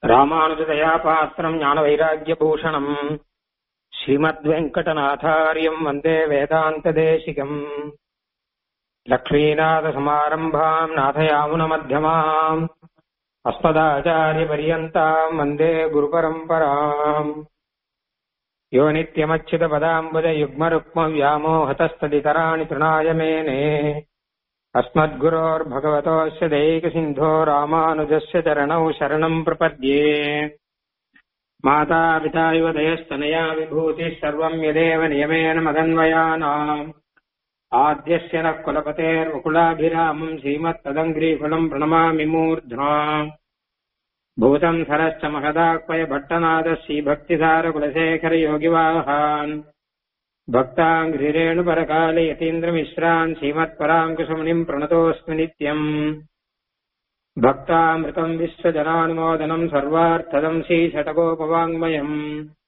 ராமானுஜதயா பாத்திரம் ஞான வைராக்கியபூஷணம் ஸ்ரீமத்வெங்கடநாதாரியம் வந்தே வேதாந்ததேசிகம் லக்ஷ்மீநாதசமாரம்பாம் நாதயாமுனமத்தியமாம் அஸ்மதாச்சாரியபரியந்தாம் வந்தே குருபரம்பராம் யோ நித்யமच्युतपदाम्बुजयुग्मरुक्मव्यामोहतस्तदितराणि तृणाय मेने अस्मद्गुरोर्भगवतोऽस्य दैकसिन्धो रामानुजस्य चरणौ शरणम् प्रपद्ये मातापिता इव दयस्तनया विभूतिः सर्वम् यदेव नियमेन मदन्वयानाम् आद्यस्य नः कुलपतेर्वकुलाभिरामम् श्रीमत्तदङ्ग्रीफलम् प्रणमामि मूर्ध्ना भूतम् सरश्च महदाक्वय भट्टनादः श्रीभक्तिसारकुलशेखरयोगिवाहान् भक्ताङ्घ्रिरेणुपरकाले यतीन्द्रमिश्रान् श्रीमत्पराङ्कुशमुनिम् प्रणतोऽस्मि नित्यम् भक्तामृतम् विश्वजनानुमोदनम् सर्वार्थदम् श्रीषटकोपवाङ्मयम्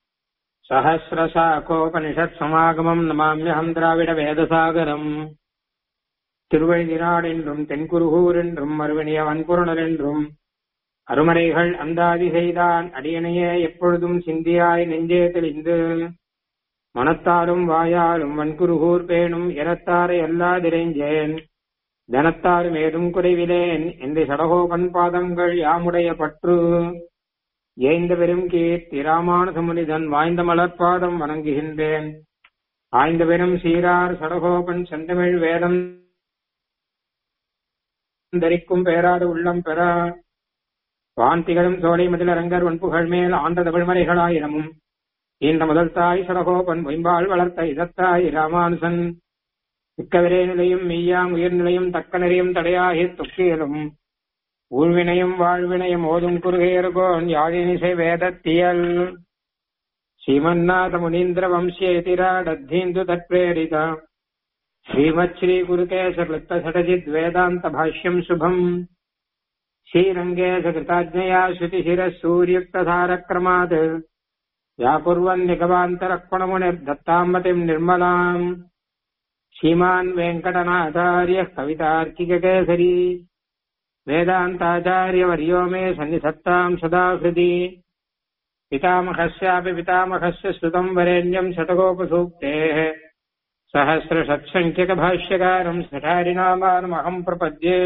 सहस्रशाकोपनिषत्समागमम् नमाम्यहम् द्राविडवेदसागरम् திருவழிதிராடென்றும் தென்குருகூரென்றும் மறுவணிய வன்புறனரென்றும் அருமறைகள் அந்தாதி செய்தான் அடியனையே எப்பொழுதும் சிந்தியாய் நெஞ்சே தெளிந்து மனத்தாலும் வாயாலும் வன்குருகூர் பேணும் எனத்தாரை அல்லாதிரைஞ்சேன் தனத்தாரும் ஏதும் குறைவிலேன் என்று சடகோபன் பாதங்கள் யாமுடைய பற்று ஏய்ந்த பெரும் கீர்த்தி ராமானுசமுனிதன் வாய்ந்த மலர்பாதம் வணங்குகின்றேன் ஆய்ந்த பெரும் சீரார் சடகோபன் செந்தமிழ் வேதம் தரிக்கும் பேராடு உள்ளம் பெற வாந்திகளும் சோலை மதிலரங்கர் ஒன்புகள் மேல் ஆண்ட தமிழ்மறைகளாயிரமும் இந்த முதல் தாய் சடகோபன் பொய்ம்பால் வளர்த்த இதத்தாய் ராமானுசன் மிக்கவிரே நிலையும் மெய்யாம் உயிர்நிலையும் தக்க நிறையும் தடையாகி தொக்கியலும் ஊழ்வினையும் வாழ்வினையும் ஓதும் குறுகையர்கோன் யாழினிசை வேதத்தியல் ஸ்ரீமன்னாத முனீந்திர வம்சேதிராடத்தீந்து தற்பிரேரித ஸ்ரீமத் ஸ்ரீ குருகேச சடஜித் வேதாந்த பாஷ்யம் சுபம் श्रीरङ्गे सकृताज्ञया श्रुतिशिरः सूर्युक्तधारक्रमात् व्याकुर्वन्निगवान्तरक्वणमुनिर्दत्ताम् निर्मलाम् श्रीमान् वेङ्कटनाचार्यः कवितार्किककेसरी वेदान्ताचार्यवर्यो मे सन्निधत्ताम् सदा हृदि पितामहस्यापि पितामहस्य श्रुतम् वरेण्यम् शतकोपसूक्तेः सहस्रषट्सङ्ख्यकभाष्यकारम् सठारिनामानमहम् प्रपद्ये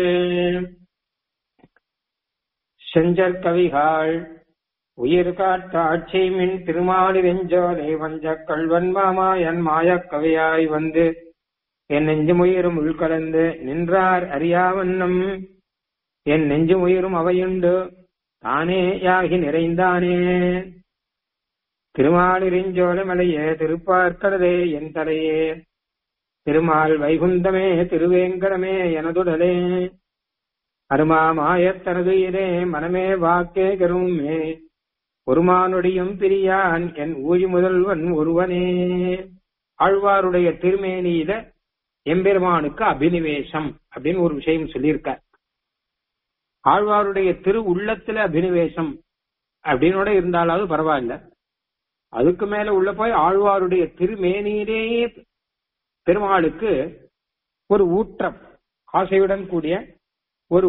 செஞ்சற் கவிகாள் உயிர் காட்டாட்சி மின் திருமாலிரெஞ்சோலை வஞ்ச கல்வன் மாமா என் மாயக் கவியாய் வந்து என் நெஞ்சும் உயிரும் உள்கலந்து நின்றார் அறியாவண்ணம் என் நெஞ்சும் உயிரும் அவையுண்டு தானே யாகி நிறைந்தானே திருமாலிரெஞ்சோலை மலையே திருப்பார்க்கடலே என் தலையே திருமால் வைகுந்தமே திருவேங்கடமே எனதுடலே அருமா மாயத்தனது இதே மனமே வாக்கே கருமே ஒருமானுடையும் பிரியான் என் ஊழி முதல்வன் ஒருவனே ஆழ்வாருடைய திருமேனியில எம்பெருமானுக்கு அபினிவேசம் அப்படின்னு ஒரு விஷயம் சொல்லியிருக்கார் ஆழ்வாருடைய திரு உள்ளத்துல அபினிவேசம் அப்படின்னோட இருந்தாலாவது பரவாயில்ல அதுக்கு மேல உள்ள போய் ஆழ்வாருடைய திருமேனியிலேயே பெருமாளுக்கு ஒரு ஊற்றம் ஆசையுடன் கூடிய ஒரு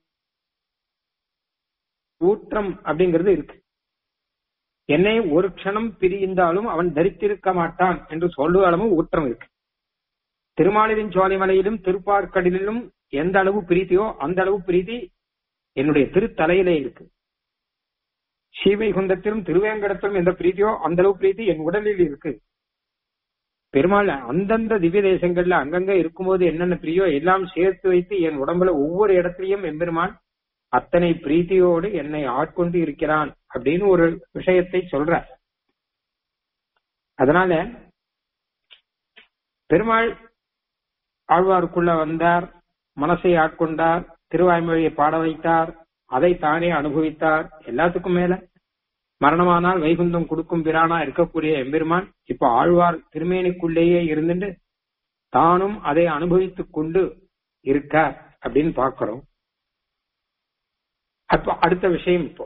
ஊற்றம் அப்படிங்கிறது இருக்கு என்னை ஒரு க்ஷணம் பிரிந்தாலும் அவன் தரித்திருக்க மாட்டான் என்று சொல்லும் அளவு ஊற்றம் இருக்கு திருமாலின் சோலைமலையிலும் திருப்பார்க்கடலிலும் எந்த அளவு பிரீத்தியோ அந்த அளவு பிரீத்தி என்னுடைய திருத்தலையிலே இருக்கு ஸ்ரீவைகுந்தத்திலும் திருவேங்கடத்திலும் எந்த பிரீத்தியோ அந்த அளவு பிரீத்தி என் உடலில் இருக்கு பெருமாள் அந்தந்த திவ்ய தேசங்கள்ல அங்கங்க இருக்கும்போது என்னென்ன பிரியோ எல்லாம் சேர்த்து வைத்து என் உடம்புல ஒவ்வொரு இடத்துலயும் எம்பெருமான் அத்தனை பிரீத்தியோடு என்னை ஆட்கொண்டு இருக்கிறான் அப்படின்னு ஒரு விஷயத்தை சொல்ற அதனால பெருமாள் ஆழ்வாருக்குள்ள வந்தார் மனசை ஆட்கொண்டார் திருவாய்மொழியை பாட வைத்தார் அதை தானே அனுபவித்தார் எல்லாத்துக்கும் மேல மரணமானால் வைகுந்தம் கொடுக்கும் பிரானா இருக்கக்கூடிய எம்பெருமான் இப்ப ஆழ்வார் திருமேனிக்குள்ளேயே இருந்துட்டு தானும் அதை அனுபவித்துக் கொண்டு இருக்கார் அப்படின்னு பாக்கிறோம் அப்ப அடுத்த விஷயம் இப்போ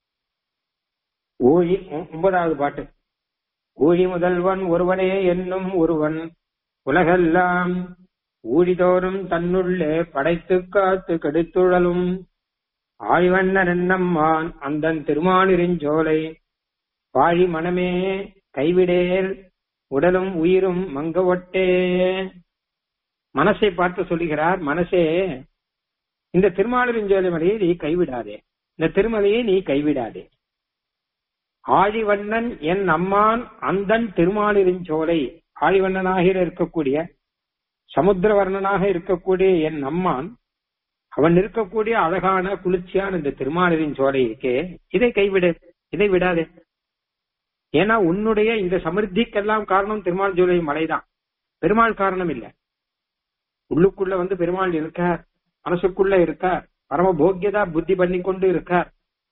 ஊழி ஒன்பதாவது பாட்டு ஊழி முதல்வன் ஒருவனே என்னும் ஒருவன் உலகெல்லாம் ஊழிதோறும் தன்னுள்ளே படைத்து காத்து கெடுத்துழலும் ஆழிவண்ணர் என்னம்மான் அந்தன் திருமாலிருஞ்சோலை வாழி மனமே கைவிடேல் உடலும் உயிரும் மங்க ஒட்டே மனசை பார்த்து சொல்லுகிறார் மனசே இந்த திருமாலிருஞ்சோலை மலையை நீ கைவிடாதே இந்த திருமலையை நீ கைவிடாதே ஆழிவண்ணன் என் அம்மான் அந்தன் திருமாலிருஞ்சோலை ஆழிவண்ணனாக இருக்கக்கூடிய சமுத்திரவர்ணனாக இருக்கக்கூடிய என் அம்மான் அவன் இருக்கக்கூடிய அழகான குளிர்ச்சியான இந்த திருமாலிரின் சோலை இருக்கே இதை கைவிடு இதை விடாதே ஏன்னா உன்னுடைய இந்த சமிருத்திக்கெல்லாம் காரணம் திருமால் ஜோலை மலைதான் பெருமாள் காரணம் இல்ல உள்ளுக்குள்ள வந்து பெருமாள் இருக்கார் மனசுக்குள்ள இருக்கார் பரம போக்கியதா புத்தி பண்ணி கொண்டு இருக்கார்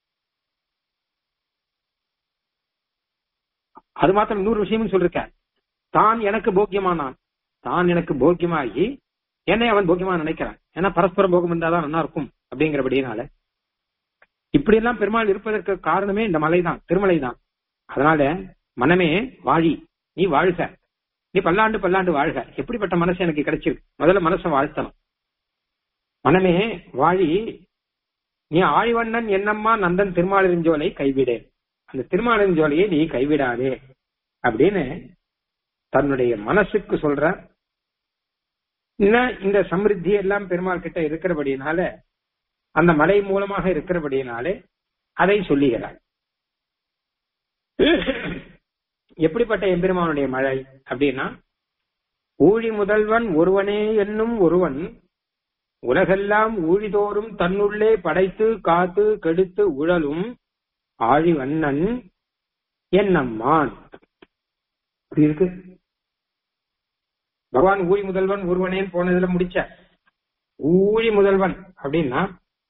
அது மாத்திரம் இன்னொரு விஷயமும் சொல்லிருக்கார் தான் எனக்கு போக்கியமானான் தான் எனக்கு போக்கியமாகி என்னை அவன் போக்கியமா நினைக்கிறான் ஏன்னா பரஸ்பர போகம் இருந்தாதான் நல்லா இருக்கும் அப்படிங்கிறபடினால இப்படி எல்லாம் பெருமாள் இருப்பதற்கு காரணமே இந்த மலைதான் திருமலை தான் அதனால மனமே வாழி நீ வாழ்க நீ பல்லாண்டு பல்லாண்டு வாழ்க எப்படிப்பட்ட மனசு எனக்கு கிடைச்சிருக்கு முதல்ல மனசை வாழ்த்தணும் மனமே வாழி நீ ஆழிவண்ணன் என்னம்மா நந்தன் திருமாலிருஞ்சோலை கைவிடு அந்த திருமாலிருஞ்சோலையை நீ கைவிடாதே அப்படின்னு தன்னுடைய மனசுக்கு சொல்ற இந்த சமிருத்தி எல்லாம் பெருமாள் கிட்ட இருக்கிறபடினால அந்த மலை மூலமாக இருக்கிறபடினாலே அதை சொல்லுகிறார் எப்படிப்பட்ட எம்பெருமானுடைய மழை அப்படின்னா ஊழி முதல்வன் ஒருவனே என்னும் ஒருவன் உலகெல்லாம் ஊழிதோறும் தன்னுள்ளே படைத்து காத்து கெடுத்து உழலும் ஆழிவண்ணன் என்னம்மான் அப்படி இருக்கு பகவான் ஊழி முதல்வன் ஒருவனேன்னு போனதுல முடிச்ச ஊழி முதல்வன் அப்படின்னா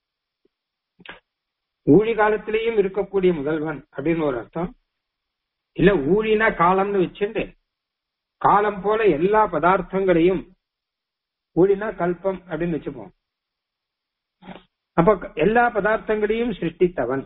ஊழி காலத்திலேயும் இருக்கக்கூடிய முதல்வன் அப்படின்னு ஒரு அர்த்தம் இல்ல ஊழினா காலம்னு வச்சுட்டு காலம் போல எல்லா பதார்த்தங்களையும் ஊழினா கல்பம் அப்படின்னு வச்சுப்போம் அப்ப எல்லா பதார்த்தங்களையும் சிருஷ்டித்தவன்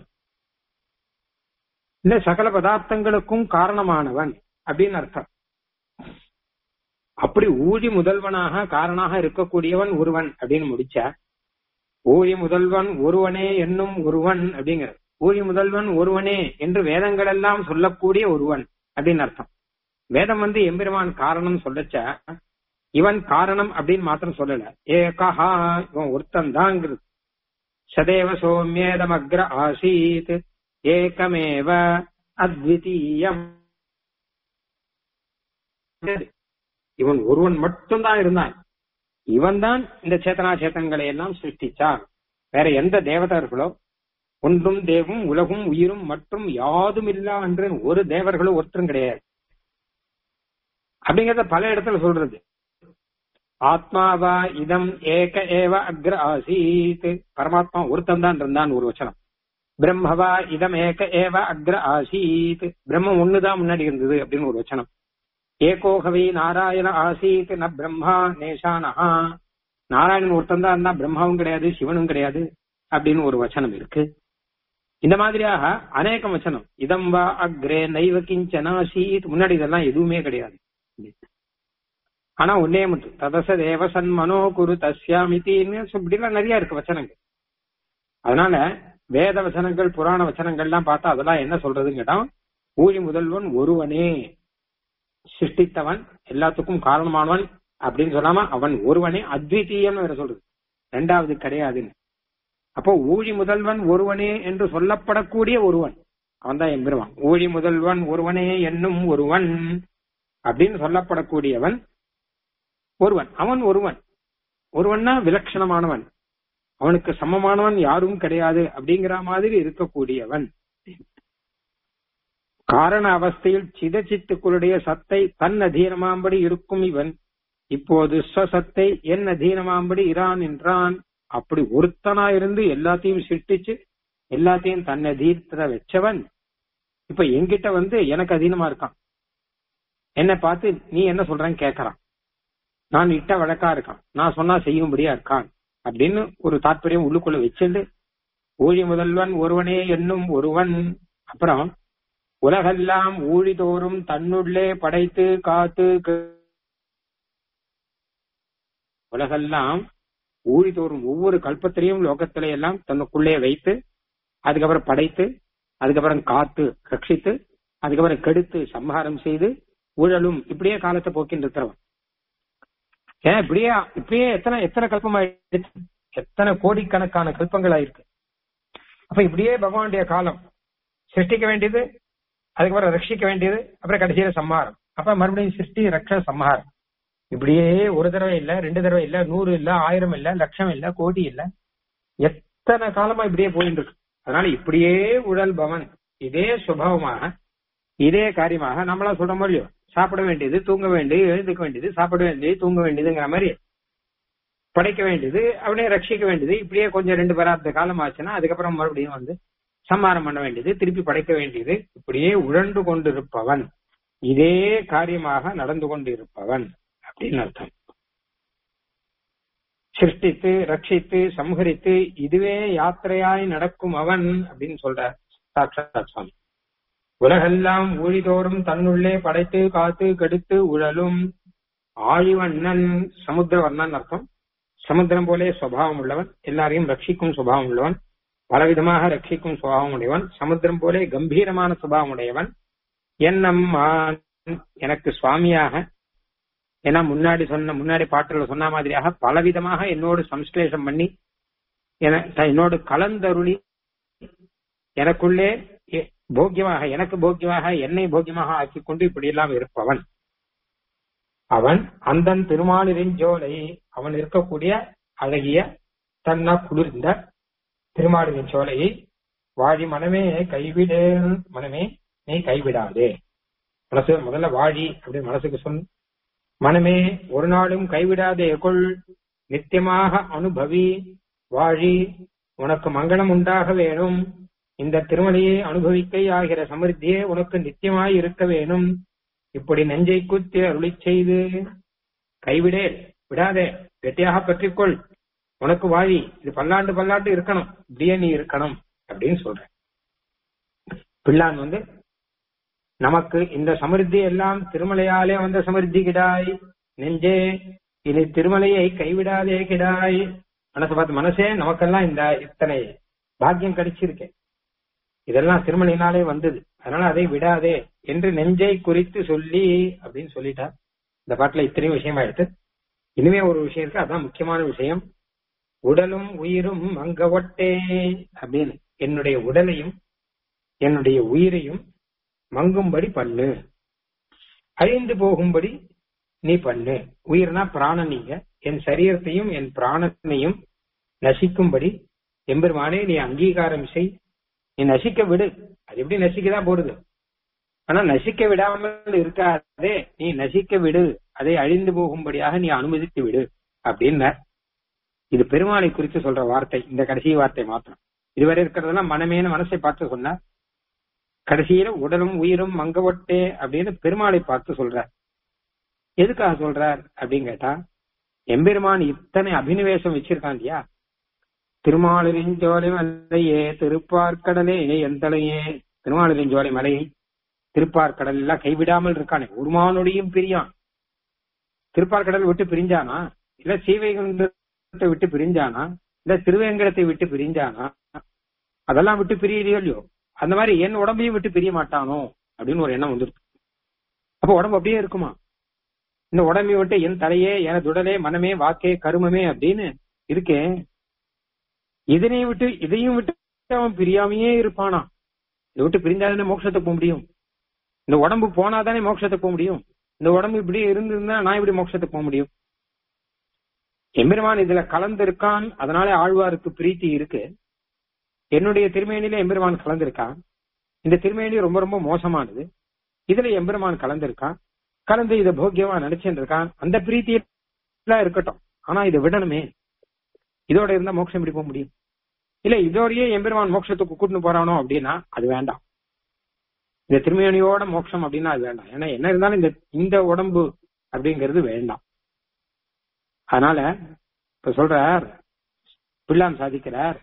இல்ல சகல பதார்த்தங்களுக்கும் காரணமானவன் அப்படின்னு அர்த்தம் அப்படி ஊழி முதல்வனாக காரணாக இருக்கக்கூடியவன் ஒருவன் அப்படின்னு முடிச்சா ஊழி முதல்வன் ஒருவனே என்னும் ஒருவன் அப்படிங்கிற ஊழி முதல்வன் ஒருவனே என்று வேதங்கள் எல்லாம் சொல்லக்கூடிய ஒருவன் அப்படின்னு அர்த்தம் வேதம் வந்து எம்பெருமான் காரணம் சொல்லச்சா இவன் காரணம் அப்படின்னு மாத்திரம் சொல்லல ஏகஹா இவன் ஒருத்தன் தாங்கிறது சதேவ சோமியேதம் அக்ர ஆசீத் ஏகமேவ அத்விதீயம் இவன் ஒருவன் மட்டும்தான் இருந்தான் இவன் தான் இந்த சேத்தனா சேத்தன்களை எல்லாம் சிருஷ்டிச்சான் வேற எந்த தேவதர்களோ ஒன்றும் தேவும் உலகும் உயிரும் மற்றும் யாதும் இல்லா என்று ஒரு தேவர்களும் ஒருத்தரும் கிடையாது அப்படிங்கறத பல இடத்துல சொல்றது ஆத்மாவா இதம் ஏக ஏவ அக்ர ஆசீத் பரமாத்மா ஒருத்தன் தான் இருந்தான் ஒரு வச்சனம் பிரம்மவா இதம் ஏக ஏவ அக்ர ஆசீத் பிரம்மம் ஒண்ணுதான் முன்னாடி இருந்தது அப்படின்னு ஒரு வச்சனம் ஏகோகவி நாராயண ஆசீத் ந பிரம்மா நேஷானஹா நாராயணன் ஒருத்தன் தான் இருந்தா பிரம்மாவும் கிடையாது சிவனும் கிடையாது அப்படின்னு ஒரு வச்சனம் இருக்கு இந்த மாதிரியாக அநேக வச்சனம் இதம் வா அக்ரே நைவ கிஞ்சனாசீத் முன்னாடி இதெல்லாம் எதுவுமே கிடையாது ஆனா ஒன்னே மட்டும் ததச தேவசன் மனோ குரு தஸ்யாமித்தின்னு இப்படிலாம் நிறைய இருக்கு வச்சனங்கள் அதனால வேத வச்சனங்கள் புராண வச்சனங்கள்லாம் பார்த்தா அதெல்லாம் என்ன சொல்றதுன்னு கேட்டா ஊழி முதல்வன் ஒருவனே சிருஷ்டித்தவன் எல்லாத்துக்கும் காரணமானவன் அப்படின்னு சொல்லாம அவன் ஒருவனே அத்விதீயம்னு வேற சொல்றது ரெண்டாவது கிடையாதுன்னு அப்போ ஊழி முதல்வன் ஒருவனே என்று சொல்லப்படக்கூடிய ஒருவன் அவன் தான் எம்பெருவான் ஊழி முதல்வன் ஒருவனே என்னும் ஒருவன் அப்படின்னு சொல்லப்படக்கூடியவன் ஒருவன் அவன் ஒருவன் ஒருவன்னா விலட்சணமானவன் அவனுக்கு சமமானவன் யாரும் கிடையாது அப்படிங்கிற மாதிரி இருக்கக்கூடியவன் காரண அவஸ்தையில் சிதச்சித்துக்களுடைய சத்தை தன் அதீனமாம்படி இருக்கும் இவன் இப்போது ஸ்வசத்தை என் அதீனமாம்படி இரான் என்றான் அப்படி ஒருத்தனா இருந்து எல்லாத்தையும் சிருஷ்டிச்சு எல்லாத்தையும் தன் அதீனத்தை வச்சவன் இப்ப என்கிட்ட வந்து எனக்கு அதீனமா இருக்கான் என்ன பார்த்து நீ என்ன சொல்றேன்னு கேக்குறான் நான் இட்ட வழக்கா இருக்கான் நான் சொன்னா செய்யும்படியா இருக்கான் அப்படின்னு ஒரு தாற்பயம் உள்ளுக்குள்ள வச்சுண்டு ஊழி முதல்வன் ஒருவனே என்னும் ஒருவன் அப்புறம் உலகெல்லாம் ஊழிதோறும் தன்னுள்ளே படைத்து காத்து உலகெல்லாம் ஊழி தோறும் ஒவ்வொரு கல்பத்திலையும் லோகத்திலே எல்லாம் தன்னுக்குள்ளே வைத்து அதுக்கப்புறம் படைத்து அதுக்கப்புறம் காத்து ரட்சித்து அதுக்கப்புறம் கெடுத்து சம்ஹாரம் செய்து ஊழலும் இப்படியே காலத்தை போக்கின்னு இருக்கிறவன் ஏன் இப்படியே இப்படியே எத்தனை எத்தனை கல்பமாயிடுச்சு எத்தனை கோடிக்கணக்கான கல்பங்கள் ஆயிருக்கு அப்ப இப்படியே பகவானுடைய காலம் சிருஷ்டிக்க வேண்டியது அதுக்கப்புறம் ரட்சிக்க வேண்டியது அப்புறம் கடைசியில சம்ஹாரம் அப்ப மறுபடியும் சிருஷ்டி ரக்ஷ சம்ஹாரம் இப்படியே ஒரு தடவை இல்ல ரெண்டு தடவை இல்ல நூறு இல்ல ஆயிரம் இல்ல லட்சம் இல்ல கோடி இல்ல எத்தனை காலமா இப்படியே போயிட்டு இருக்கு அதனால இப்படியே உழல் பவன் இதே சுபாவமாக இதே காரியமாக நம்மளா சொல்ற மாதிரியோ சாப்பிட வேண்டியது தூங்க வேண்டியது எழுந்துக்க வேண்டியது சாப்பிட வேண்டியது தூங்க வேண்டியதுங்கிற மாதிரி படைக்க வேண்டியது அப்படியே ரட்சிக்க வேண்டியது இப்படியே கொஞ்சம் ரெண்டு பேராத்த காலம் ஆச்சுன்னா அதுக்கப்புறம் மறுபடியும் வந்து சம்மாரம் பண்ண வேண்டியது திருப்பி படைக்க வேண்டியது இப்படியே உழண்டு கொண்டிருப்பவன் இதே காரியமாக நடந்து கொண்டிருப்பவன் அப்படின்னு அர்த்தம் சிருஷ்டித்து ரட்சித்து சம்ஹரித்து இதுவே யாத்திரையாய் நடக்கும் அவன் அப்படின்னு சொல்றார் சாட்சாத் சுவாமி உலகெல்லாம் ஊழிதோறும் தன்னுள்ளே படைத்து காத்து கெடுத்து உழலும் ஆழிவண்ணன் சமுத்திரவர்ணன் அர்த்தம் சமுத்திரம் போலே சுவாவம் உள்ளவன் எல்லாரையும் ரட்சிக்கும் சுபாவம் உள்ளவன் பலவிதமாக ரட்சிக்கும் சுபாவம் உடையவன் சமுத்திரம் போலே கம்பீரமான சுபாவம் உடையவன் என்னம்மான் எனக்கு சுவாமியாக ஏன்னா முன்னாடி சொன்ன முன்னாடி பாட்டுல சொன்ன மாதிரியாக பலவிதமாக என்னோடு சம்ஸ்லேஷம் பண்ணி என- என்னோடு கலந்தருளி எனக்குள்ளே எ- போக்கியமாக எனக்கு போக்கியமாக என்னை போக்கியமாக ஆக்கிக் கொண்டு இப்படி எல்லாம் இருப்பவன் அவன் அந்தன் திருமாலிருஞ்சோலை அவன் இருக்கக்கூடிய அழகிய தன்னா குளிர்ந்த திருமாலின் சோலையை வாழி மனமே கைவிடு மனமே நீ கைவிடாதே மனசு முதல்ல வாழி அப்படின்னு மனசுக்கு சொல் மனமே ஒரு நாளும் கைவிடாதே கொள் நித்தியமாக அனுபவி வாழி உனக்கு மங்களம் உண்டாக வேணும் இந்த திருமலையை அனுபவிக்கை ஆகிற சமிருத்தியே உனக்கு நித்தியமாய் இருக்க வேணும் இப்படி நெஞ்சை குத்தி அருளிச் செய்து கைவிடே விடாதே கெட்டியாக பற்றிக்கொள் உனக்கு வாழி இது பல்லாண்டு பல்லாண்டு இருக்கணும் இப்படியே நீ இருக்கணும் அப்படின்னு சொல்றேன் பிள்ளான் வந்து நமக்கு இந்த சமிருத்தி எல்லாம் திருமலையாலே வந்த சமிருத்தி கிடாய் நெஞ்சே இனி திருமலையை கைவிடாதே கிடாய் மனசை பார்த்து மனசே நமக்கெல்லாம் இந்த இத்தனை பாக்கியம் கிடைச்சிருக்கு இதெல்லாம் திருமலையினாலே வந்தது அதனால அதை விடாதே என்று நெஞ்சை குறித்து சொல்லி அப்படின்னு சொல்லிட்டார் இந்த பாட்டுல இத்தனையும் விஷயமா எடுத்து இனிமே ஒரு விஷயம் இருக்கு அதான் முக்கியமான விஷயம் உடலும் உயிரும் அங்க ஒட்டே அப்படின்னு என்னுடைய உடலையும் என்னுடைய உயிரையும் மங்கும்படி பண்ணு அழிந்து போகும்படி நீ பண்ணு உயிர்னா பிராணன் நீங்க என் சரீரத்தையும் என் பிராணனையும் நசிக்கும்படி எம்பெருமானே நீ அங்கீகாரம் செய் நீ நசிக்க விடு அது எப்படி நசிக்கதான் போறது ஆனா நசிக்க விடாமல் இருக்காதே நீ நசிக்க விடு அதை அழிந்து போகும்படியாக நீ அனுமதித்து விடு அப்படின்னு இது பெருமாளை குறித்து சொல்ற வார்த்தை இந்த கடைசி வார்த்தை மாத்திரம் இதுவரை இருக்கிறதெல்லாம் மனமேன மனசை பார்த்து சொன்னார் கடைசியில உடலும் உயிரும் மங்கவட்டே அப்படின்னு பெருமாளை பார்த்து சொல்றார் எதுக்காக சொல்றார் அப்படின்னு கேட்டா எம்பெருமான் இத்தனை அபினிவேசம் வச்சிருக்கான் இல்லையா திருமாலிருஞ்சோலை மலையே திருப்பார்க்கடலே எந்தலையே திருமாலிருஞ்சோலை மலையை திருப்பார்க்கடல் எல்லாம் கைவிடாமல் இருக்கானே உருமானொடியும் பிரியான் திருப்பார்க்கடல் விட்டு பிரிஞ்சானா இல்ல சீவைகுண்டத்தை விட்டு பிரிஞ்சானா இல்ல திருவேங்கடத்தை விட்டு பிரிஞ்சானா அதெல்லாம் விட்டு பிரியலையோ இல்லையோ அந்த மாதிரி என் உடம்பையும் விட்டு பிரிய மாட்டானோ அப்படின்னு ஒரு எண்ணம் வந்துருக்கு அப்ப உடம்பு அப்படியே இருக்குமா இந்த உடம்பை விட்டு என் தலையே எனது உடலே மனமே வாக்கே கருமமே அப்படின்னு இருக்கே இதனையும் விட்டு இதையும் விட்டு அவன் பிரியாமையே இருப்பானா இதை விட்டு பிரிஞ்சாதானே மோட்சத்துக்கு போக முடியும் இந்த உடம்பு போனாதானே மோட்சத்துக்கு போக முடியும் இந்த உடம்பு இப்படி இருந்திருந்தா நான் இப்படி மோட்சத்துக்கு போக முடியும் எம்பெருமான் இதுல கலந்திருக்கான் அதனால ஆழ்வாருக்கு பிரீத்தி இருக்கு என்னுடைய திருமேனில எம்பெருமான் கலந்திருக்கான் இந்த திருமேனி ரொம்ப ரொம்ப மோசமானது இதுல எம்பெருமான் கலந்திருக்கான் கலந்து இதை போக்கியமா நினைச்சுட்டு இருக்கான் அந்த பிரீத்தி எல்லாம் இருக்கட்டும் ஆனா இதை விடணுமே இதோட இருந்தா மோட்சம் எப்படி போக முடியும் இல்ல இதோடயே எம்பெருமான் மோட்சத்துக்கு கூட்டின்னு போறானோ அப்படின்னா அது வேண்டாம் இந்த திருமேனியோட மோட்சம் அப்படின்னா அது வேண்டாம் ஏன்னா என்ன இருந்தாலும் இந்த இந்த உடம்பு அப்படிங்கிறது வேண்டாம் அதனால இப்ப சொல்றார் பிள்ளான் சாதிக்கிறார்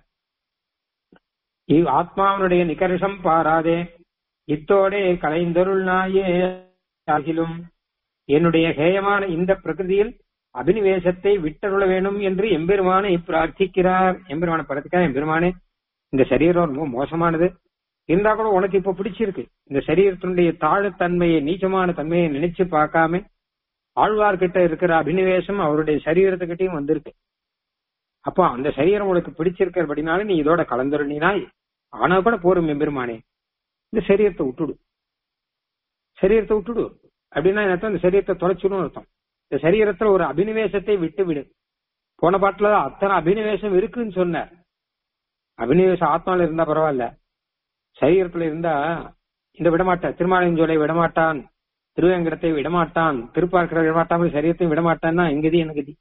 இவ் ஆத்மாவனுடைய நிகர்ஷம் பாராதே இத்தோடே கலைந்தருள் நாயே ஆகிலும் என்னுடைய ஹேயமான இந்த பிரகிருதியில் அபினிவேசத்தை விட்டருள வேணும் என்று எம்பெருமானை பிரார்த்திக்கிறார் எம்பெருமான படத்துக்காக எம்பெருமானே இந்த சரீரம் ரொம்ப மோசமானது இருந்தா கூட உனக்கு இப்ப பிடிச்சிருக்கு இந்த சரீரத்தினுடைய தாழ்த்தன்மையை நீச்சமான தன்மையை நினைச்சு பார்க்காம ஆழ்வார்கிட்ட இருக்கிற அபினிவேசம் அவருடைய சரீரத்துக்கிட்டையும் வந்திருக்கு அப்போ அந்த சரீரம் உனக்கு பிடிச்சிருக்கிறபடினால நீ இதோட கலந்துருணினாய் ஆனா கூட போரும் எம்பெருமானே இந்த சரீரத்தை விட்டுடு சரீரத்தை விட்டுடு அப்படின்னா என்ன அர்த்தம் இந்த சரீரத்தை தொலைச்சுடும் அர்த்தம் இந்த சரீரத்துல ஒரு அபினிவேசத்தை விட்டு விடு போன பாட்டுல அத்தனை அபினிவேசம் இருக்குன்னு சொன்னார் அபினிவேசம் ஆத்மால இருந்தா பரவாயில்ல சரீரத்துல இருந்தா இந்த விடமாட்டான் திருமாலிஞ்சோலை விடமாட்டான் திருவேங்கடத்தை விடமாட்டான் திருப்பார்க்கிற விடமாட்டான் சரீரத்தையும் விடமாட்டான்னா எங்கதி எனக்கு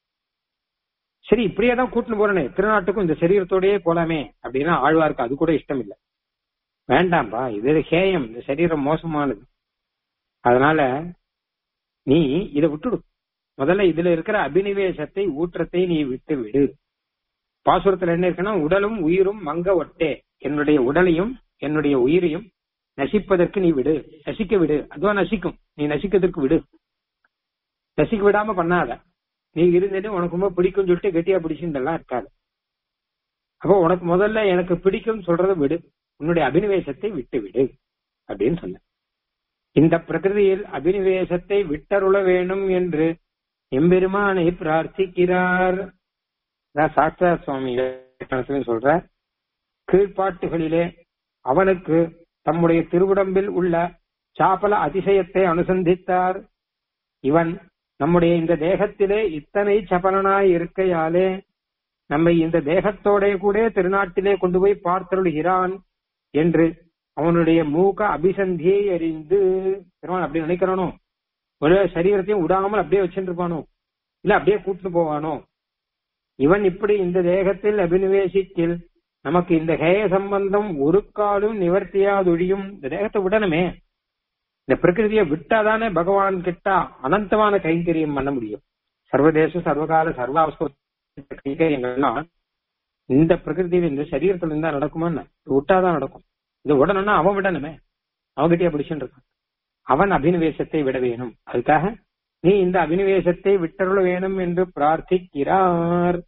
சரி இப்படியே தான் கூட்டின்னு போறனே திருநாட்டுக்கும் இந்த சரீரத்தோடயே போலாமே அப்படின்னா ஆழ்வாருக்கு அது கூட இஷ்டம் இல்லை வேண்டாம்பா இது ஹேயம் இந்த சரீரம் மோசமானது அதனால நீ இதை விட்டுடு முதல்ல இதுல இருக்கிற அபினிவேசத்தை ஊற்றத்தை நீ விட்டு விடு பாசுரத்துல என்ன இருக்குன்னா உடலும் உயிரும் மங்க ஒட்டே என்னுடைய உடலையும் என்னுடைய உயிரையும் நசிப்பதற்கு நீ விடு நசிக்க விடு அதுவா நசிக்கும் நீ நசிக்கிறதுக்கு விடு நசிக்க விடாம பண்ணாத நீ இருந்துட்டு உனக்கு ரொம்ப பிடிக்கும் சொல்லிட்டு கெட்டியா பிடிச்சுட்டெல்லாம் இருக்காது அப்போ உனக்கு முதல்ல எனக்கு பிடிக்கும் சொல்றத விடு உன்னுடைய அபினிவேசத்தை விட்டு விடு அப்படின்னு சொன்ன இந்த பிரகிருதியில் அபினிவேசத்தை விட்டருள வேணும் என்று எம்பெருமானை பிரார்த்திக்கிறார் சாஸ்திரா சுவாமி சொல்ற கீழ்ப்பாட்டுகளிலே அவனுக்கு தம்முடைய திருவுடம்பில் உள்ள சாப்பல அதிசயத்தை அனுசந்தித்தார் இவன் நம்முடைய இந்த தேகத்திலே இத்தனை சபலனாய் இருக்கையாலே நம்மை இந்த தேகத்தோட கூட திருநாட்டிலே கொண்டு போய் பார்த்தருளுகிறான் என்று அவனுடைய மூக்க அபிசந்தியை அறிந்து பெருமான் அப்படி நினைக்கிறானோ ஒரு சரீரத்தையும் விடாமல் அப்படியே வச்சுட்டு இருப்பானோ இல்ல அப்படியே கூட்டு போவானோ இவன் இப்படி இந்த தேகத்தில் அபினிவேசித்தில் நமக்கு இந்த ஹேய சம்பந்தம் ஒரு காலும் நிவர்த்தியாதொழியும் இந்த தேகத்தை விடணுமே இந்த பிரகிருதியை விட்டாதானே பகவான் கிட்ட அனந்தமான கைங்கரியம் பண்ண முடியும் சர்வதேச சர்வகால சர்வாவஸ்த கைங்கரியங்கள்லாம் இந்த பிரகிருதியில இந்த சரீரத்துல இருந்தா நடக்குமா விட்டாதான் நடக்கும் இது உடனே அவன் விடணுமே அவன்கிட்டயே பிடிச்சுட்டு இருக்கான் அவன் அபினிவேசத்தை விட வேணும் அதுக்காக நீ இந்த அபினிவேசத்தை விட்டருள வேணும் என்று பிரார்த்திக்கிறார்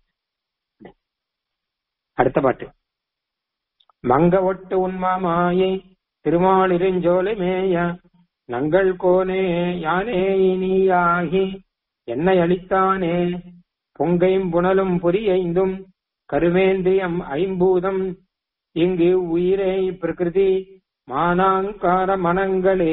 அடுத்த பாட்டு மங்க ஒட்டு உன்மா மாயை திருமாலிருஞ்சோலை மேய நங்கள் கோனே யானே இனியாகி என்னை அளித்தானே பொங்கையும் புனலும் பொரியைந்தும் கருவேந்திரியம் ஐம்பூதம் இங்கு உயிரை பிரகிருதி மானாங்கார மனங்களே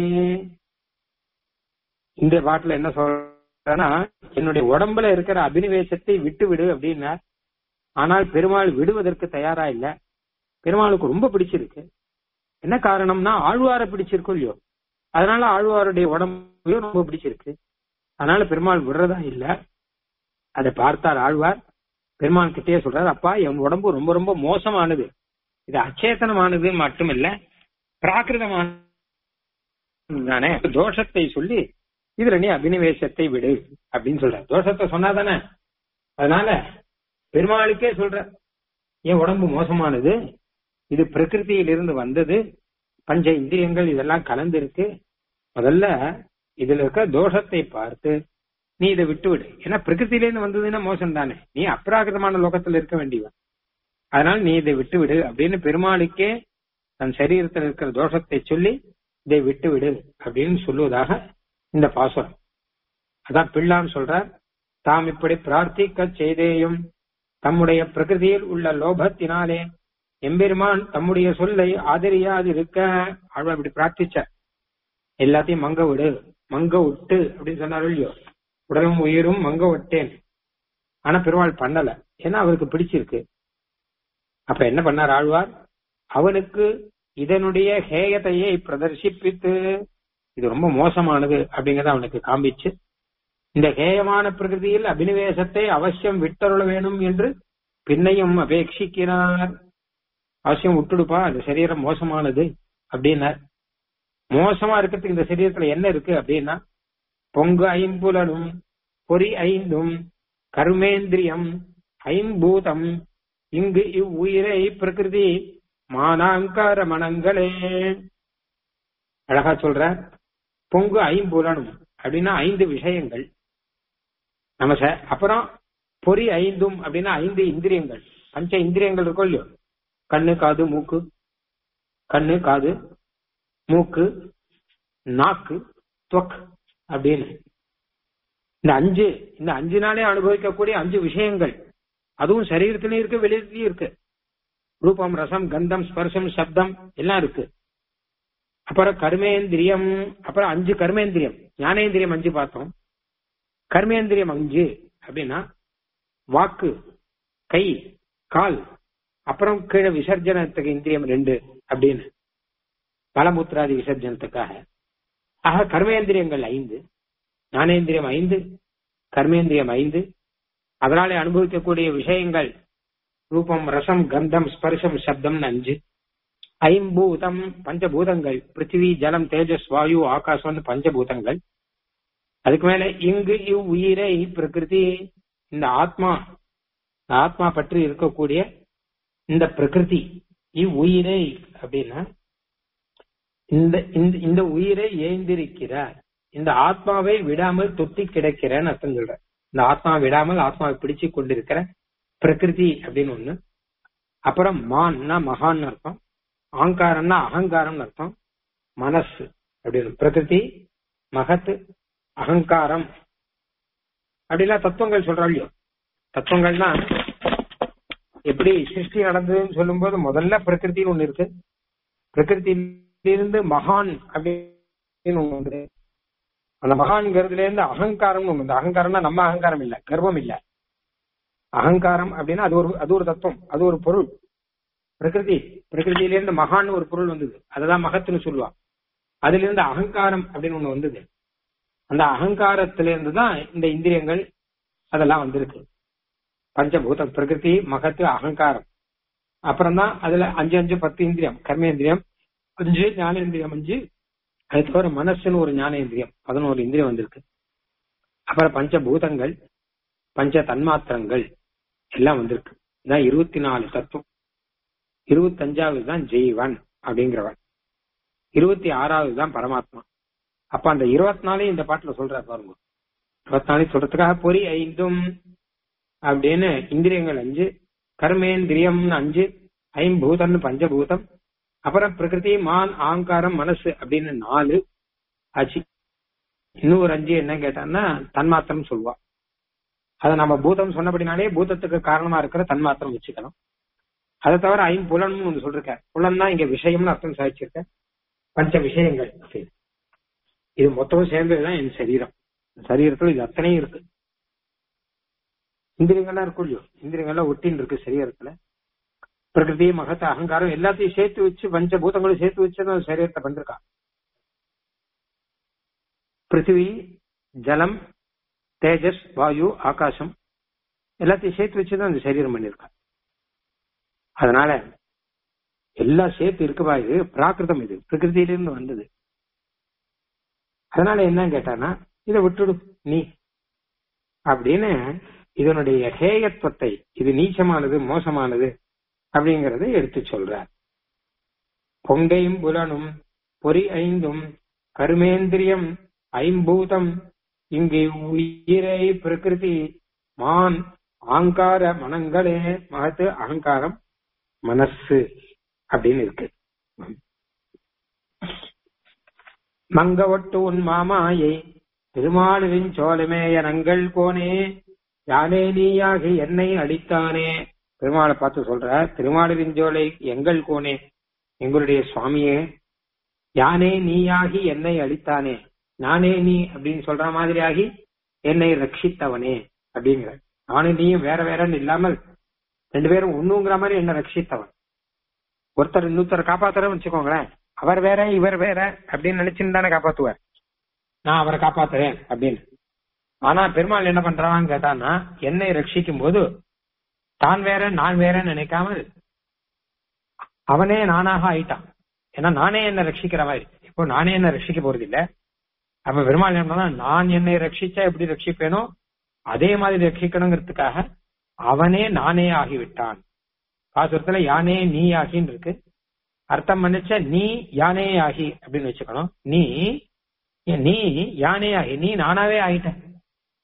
இந்த பாட்டுல என்ன சொல்றேன்னா என்னுடைய உடம்புல இருக்கிற அபினிவேசத்தை விட்டு விடு அப்படின்னா ஆனால் பெருமாள் விடுவதற்கு தயாரா இல்ல பெருமாளுக்கு ரொம்ப பிடிச்சிருக்கு என்ன காரணம்னா ஆழ்வார பிடிச்சிருக்கும் இல்லையோ அதனால ஆழ்வாருடைய உடம்பையும் ரொம்ப பிடிச்சிருக்கு அதனால பெருமாள் விடுறதா இல்ல அதை பார்த்தார் ஆழ்வார் பெருமாள் கிட்டே சொல்றாரு அப்பா என் உடம்பு ரொம்ப ரொம்ப மோசமானது இது அச்சேதனமானது மட்டுமில்ல பிராகிருதமான தானே தோஷத்தை சொல்லி இதுல நீ அபினிவேசத்தை விடு அப்படின்னு சொல்ற தோஷத்தை சொன்னாதானே அதனால பெருமாளுக்கே சொல்ற என் உடம்பு மோசமானது இது பிரகிருதியிலிருந்து வந்தது பஞ்ச இந்திரியங்கள் இதெல்லாம் கலந்து இருக்கு முதல்ல இதுல இருக்க தோஷத்தை பார்த்து நீ இதை விட்டு விடு ஏன்னா பிரகிருத்திலேருந்து வந்ததுன்னா மோசம் தானே நீ அப்ராகிருதமான லோகத்துல இருக்க வேண்டியவன் அதனால நீ இதை விட்டு விடு அப்படின்னு பெருமாளுக்கே தன் சரீரத்தில் இருக்கிற தோஷத்தை சொல்லி இதை விட்டு விடு அப்படின்னு சொல்லுவதாக இந்த பாசுரம் அதான் பிள்ளான் சொல்றார் தாம் இப்படி பிரார்த்திக்க செய்தேயும் தம்முடைய பிரகிருதியில் உள்ள லோபத்தினாலே எம்பெருமான் தம்முடைய சொல்லை ஆதரியாது இருக்க ஆழ்வா இப்படி பிரார்த்திச்சார் எல்லாத்தையும் மங்க விடு மங்க விட்டு அப்படின்னு சொன்னார் இல்லையோ உடலும் உயிரும் மங்க விட்டேன் ஆனா பெருமாள் பண்ணல ஏன்னா அவருக்கு பிடிச்சிருக்கு அப்ப என்ன பண்ணார் ஆழ்வார் அவனுக்கு இதனுடைய ஹேயத்தையை பிரதர்சிப்பித்து இது ரொம்ப மோசமானது அப்படிங்கறத அவனுக்கு காண்பிச்சு இந்த ஹேயமான பிரகிருதியில் அபினிவேசத்தை அவசியம் விட்டருள வேணும் என்று பின்னையும் அபேட்சிக்கிறார் அவசியம் விட்டுடுப்பா அந்த சரீரம் மோசமானது அப்படின்னார் மோசமா இருக்கிறதுக்கு இந்த சரீரத்துல என்ன இருக்கு அப்படின்னா பொங்கு ஐம்புலனும் பொறி ஐந்தும் கருமேந்திரியம் ஐம்பூதம் இங்கு இவ்வுயிரை பிரகிருதி மானாங்கார மனங்களே அழகா சொல்ற பொங்கு ஐம்புலனும் அப்படின்னா ஐந்து விஷயங்கள் நம்ம ச- அப்புறம் பொறி ஐந்தும் அப்படின்னா ஐந்து இந்திரியங்கள் பஞ்ச இந்திரியங்கள் இருக்கும் இல்லையோ கண்ணு காது மூக்கு கண்ணு காது மூக்கு நாக்கு துவக் அப்படின்னு இந்த அஞ்சு இந்த அஞ்சு நாளே அனுபவிக்கக்கூடிய அஞ்சு விஷயங்கள் அதுவும் சரீரத்திலயும் இருக்கு வெளியிலயும் இருக்கு ரூபம் ரசம் கந்தம் ஸ்பர்சம் சப்தம் எல்லாம் இருக்கு அப்புறம் கர்மேந்திரியம் அப்புறம் அஞ்சு கர்மேந்திரியம் ஞானேந்திரியம் அஞ்சு பார்த்தோம் கர்மேந்திரியம் அஞ்சு அப்படின்னா வாக்கு கை கால் அப்புறம் கீழே விசர்ஜனத்துக்கு இந்திரியம் ரெண்டு அப்படின்னு மலமூத்திராதி விசர்ஜனத்துக்காக ஆக கர்மேந்திரியங்கள் ஐந்து ஞானேந்திரியம் ஐந்து கர்மேந்திரியம் ஐந்து அதனாலே அனுபவிக்கக்கூடிய விஷயங்கள் ரூபம் ரசம் கந்தம் ஸ்பர்சம் சப்தம் அஞ்சு ஐம்பூதம் பஞ்சபூதங்கள் பிருத்திவி ஜலம் தேஜஸ் வாயு ஆகாசம் பஞ்சபூதங்கள் அதுக்கு மேல இங்கு இவ் உயிரை பிரகிருதி இந்த ஆத்மா இந்த ஆத்மா பற்றி இருக்கக்கூடிய இந்த பிரகிருதி இவ் உயிரை அப்படின்னா இந்த இந்த இந்த உயிரை ஏந்திருக்கிறார் இந்த ஆத்மாவை விடாமல் தொட்டி கிடக்கிறேன்னு அர்த்தம் சொல்ற இந்த ஆத்மா விடாமல் ஆத்மாவை பிடிச்சு கொண்டிருக்கிற பிரகிருதி அப்படின்னு ஒண்ணு அப்புறம் மான்னா மகான் அர்த்தம் ஆங்காரம்னா அகங்காரம்னு அர்த்தம் மனசு அப்படின்னு பிரகிருதி மகத் அகங்காரம் அப்படிலாம் தத்துவங்கள் சொல்றோம் இல்லையோ தத்துவங்கள்னா எப்படி சிருஷ்டி நடந்ததுன்னு சொல்லும்போது முதல்ல பிரகிருத்தின்னு ஒண்ணு இருக்கு பிரகிருத்திலிருந்து மகான் அப்படின்னு ஒண்ணு வந்து அந்த மகான்கிறதுல இருந்து அகங்காரம்னு ஒண்ணு இந்த அகங்காரம்னா நம்ம அகங்காரம் இல்ல கர்வம் இல்ல அகங்காரம் அப்படின்னா அது ஒரு அது ஒரு தத்துவம் அது ஒரு பொருள் பிரகிருதி பிரகிருதியிலிருந்து மகான் ஒரு பொருள் வந்தது அததான் மகத்துன்னு சொல்லுவா அதுல இருந்து அகங்காரம் அப்படின்னு ஒண்ணு வந்தது அந்த அகங்காரத்திலிருந்து தான் இந்த இந்திரியங்கள் அதெல்லாம் வந்திருக்கு பஞ்சபூத பிரகிருதி மகத்து அகங்காரம் அப்புறம் தான் அதுல அஞ்சு அஞ்சு பத்து இந்திரியம் கர்மேந்திரியம் அஞ்சு ஞானேந்திரியம் அஞ்சு அது தவிர மனசுன்னு ஒரு ஞானேந்திரியம் பதினோரு இந்திரியம் வந்திருக்கு அப்புறம் பஞ்சபூதங்கள் பஞ்ச தன்மாத்திரங்கள் எல்லாம் வந்திருக்கு இதான் இருபத்தி நாலு தத்துவம் இருபத்தஞ்சாவது தான் ஜெய்வன் அப்படிங்கிறவன் இருபத்தி ஆறாவது தான் பரமாத்மா அப்ப அந்த இருபத்தி நாலையும் இந்த பாட்டுல சொல்ற பாருங்க இருபத்தி நாளையும் சொல்றதுக்காக பொறி ஐந்தும் அப்படின்னு இந்திரியங்கள் அஞ்சு கர்மேந்திரியம் அஞ்சு ஐம்பூதம்னு பஞ்சபூதம் அப்புறம் பிரகிருதி மான் ஆங்காரம் மனசு அப்படின்னு நாலு ஆச்சு இன்னும் ஒரு அஞ்சு என்ன கேட்டான்னா தன்மாத்திரம் சொல்லுவா அதை நம்ம பூதம் சொன்னபடினாலே பூதத்துக்கு காரணமா இருக்கிற தன்மாத்திரம் வச்சுக்கணும் அதை தவிர ஐம்புலன்னு ஒன்று சொல்லிருக்க புலன் தான் இங்க விஷயம்னு அர்த்தம் சாதிச்சிருக்க பஞ்ச விஷயங்கள் சரி. இது மொத்தமும் சேர்ந்ததுதான் என் சரீரம் சரீரத்துல இது அத்தனையும் இருக்கு இந்திரியங்கள்லாம் இருக்கும் இல்லையோ இந்திரியங்கள்லாம் ஒட்டின்னு இருக்கு சரீரத்துல பிரகிருதி மகத்த அகங்காரம் எல்லாத்தையும் சேர்த்து வச்சு பஞ்சபூதங்களும் சேர்த்து வச்சு தான் சரீரத்தை பண்ணிருக்கா பிருத்திவி ஜலம் தேஜஸ் வாயு ஆகாசம் எல்லாத்தையும் சேர்த்து வச்சுதான் அந்த சரீரம் பண்ணிருக்கா அதனால எல்லாம் சேர்த்து இருக்குவா இது பிராகிருதம் இது பிரகிருதியிலிருந்து வந்தது அதனால என்ன கேட்டானா இதை விட்டுடு நீ அப்படின்னு இதனுடைய ஹேயத்துவத்தை இது நீச்சமானது மோசமானது அப்படிங்கறத எடுத்து சொல்றார் பொங்கையும் புலனும் பொறி ஐந்தும் கருமேந்திரியம் ஐம்பூதம் இங்கு உயிரை பிரகிருதி மான் ஆங்கார மனங்களே மகத்து அகங்காரம் மனசு அப்படின்னு இருக்கு மங்க ஒட்டு உன் மாமாயை திருமாலின் சோழமேய நங்கள் கோனே யானே நீயாகி என்னை அடித்தானே பெருமாளை பார்த்து சொல்ற திருமாலின் ஜோலை எங்கள் கோனே எங்களுடைய சுவாமியே யானே நீயாகி என்னை அழித்தானே நானே நீ அப்படின்னு சொல்ற மாதிரி ஆகி என்னை ரட்சித்தவனே அப்படிங்கிற நானும் நீயும் வேற வேறன்னு இல்லாமல் ரெண்டு பேரும் ஒண்ணுங்கிற மாதிரி என்ன ரட்சித்தவன் ஒருத்தர் இன்னொருத்தர் காப்பாத்துறன்னு வச்சுக்கோங்களேன் அவர் வேற இவர் வேற அப்படின்னு நினைச்சுன்னு தானே காப்பாத்துவார் நான் அவரை காப்பாத்துறேன் அப்படின்னு ஆனா பெருமாள் என்ன பண்றான்னு கேட்டான்னா என்னை ரட்சிக்கும் போது தான் வேற நான் வேறன்னு நினைக்காமல் அவனே நானாக ஆயிட்டான் ஏன்னா நானே என்ன ரட்சிக்கிற மாதிரி இப்போ நானே என்ன ரட்சிக்க போறது இல்ல அப்ப பெருமாள் என்ன பண்ணா, நான் என்னை ரட்சிச்சா எப்படி ரட்சிப்பேனோ அதே மாதிரி ரட்சிக்கணுங்கிறதுக்காக அவனே நானே ஆகிவிட்டான் பாசுரத்துல யானே நீ ஆகின்னு இருக்கு அர்த்தம் பண்ணிச்ச நீ யானே ஆகி அப்படின்னு வச்சுக்கணும் நீ நீ யானே ஆகி நீ நானாவே ஆகிட்ட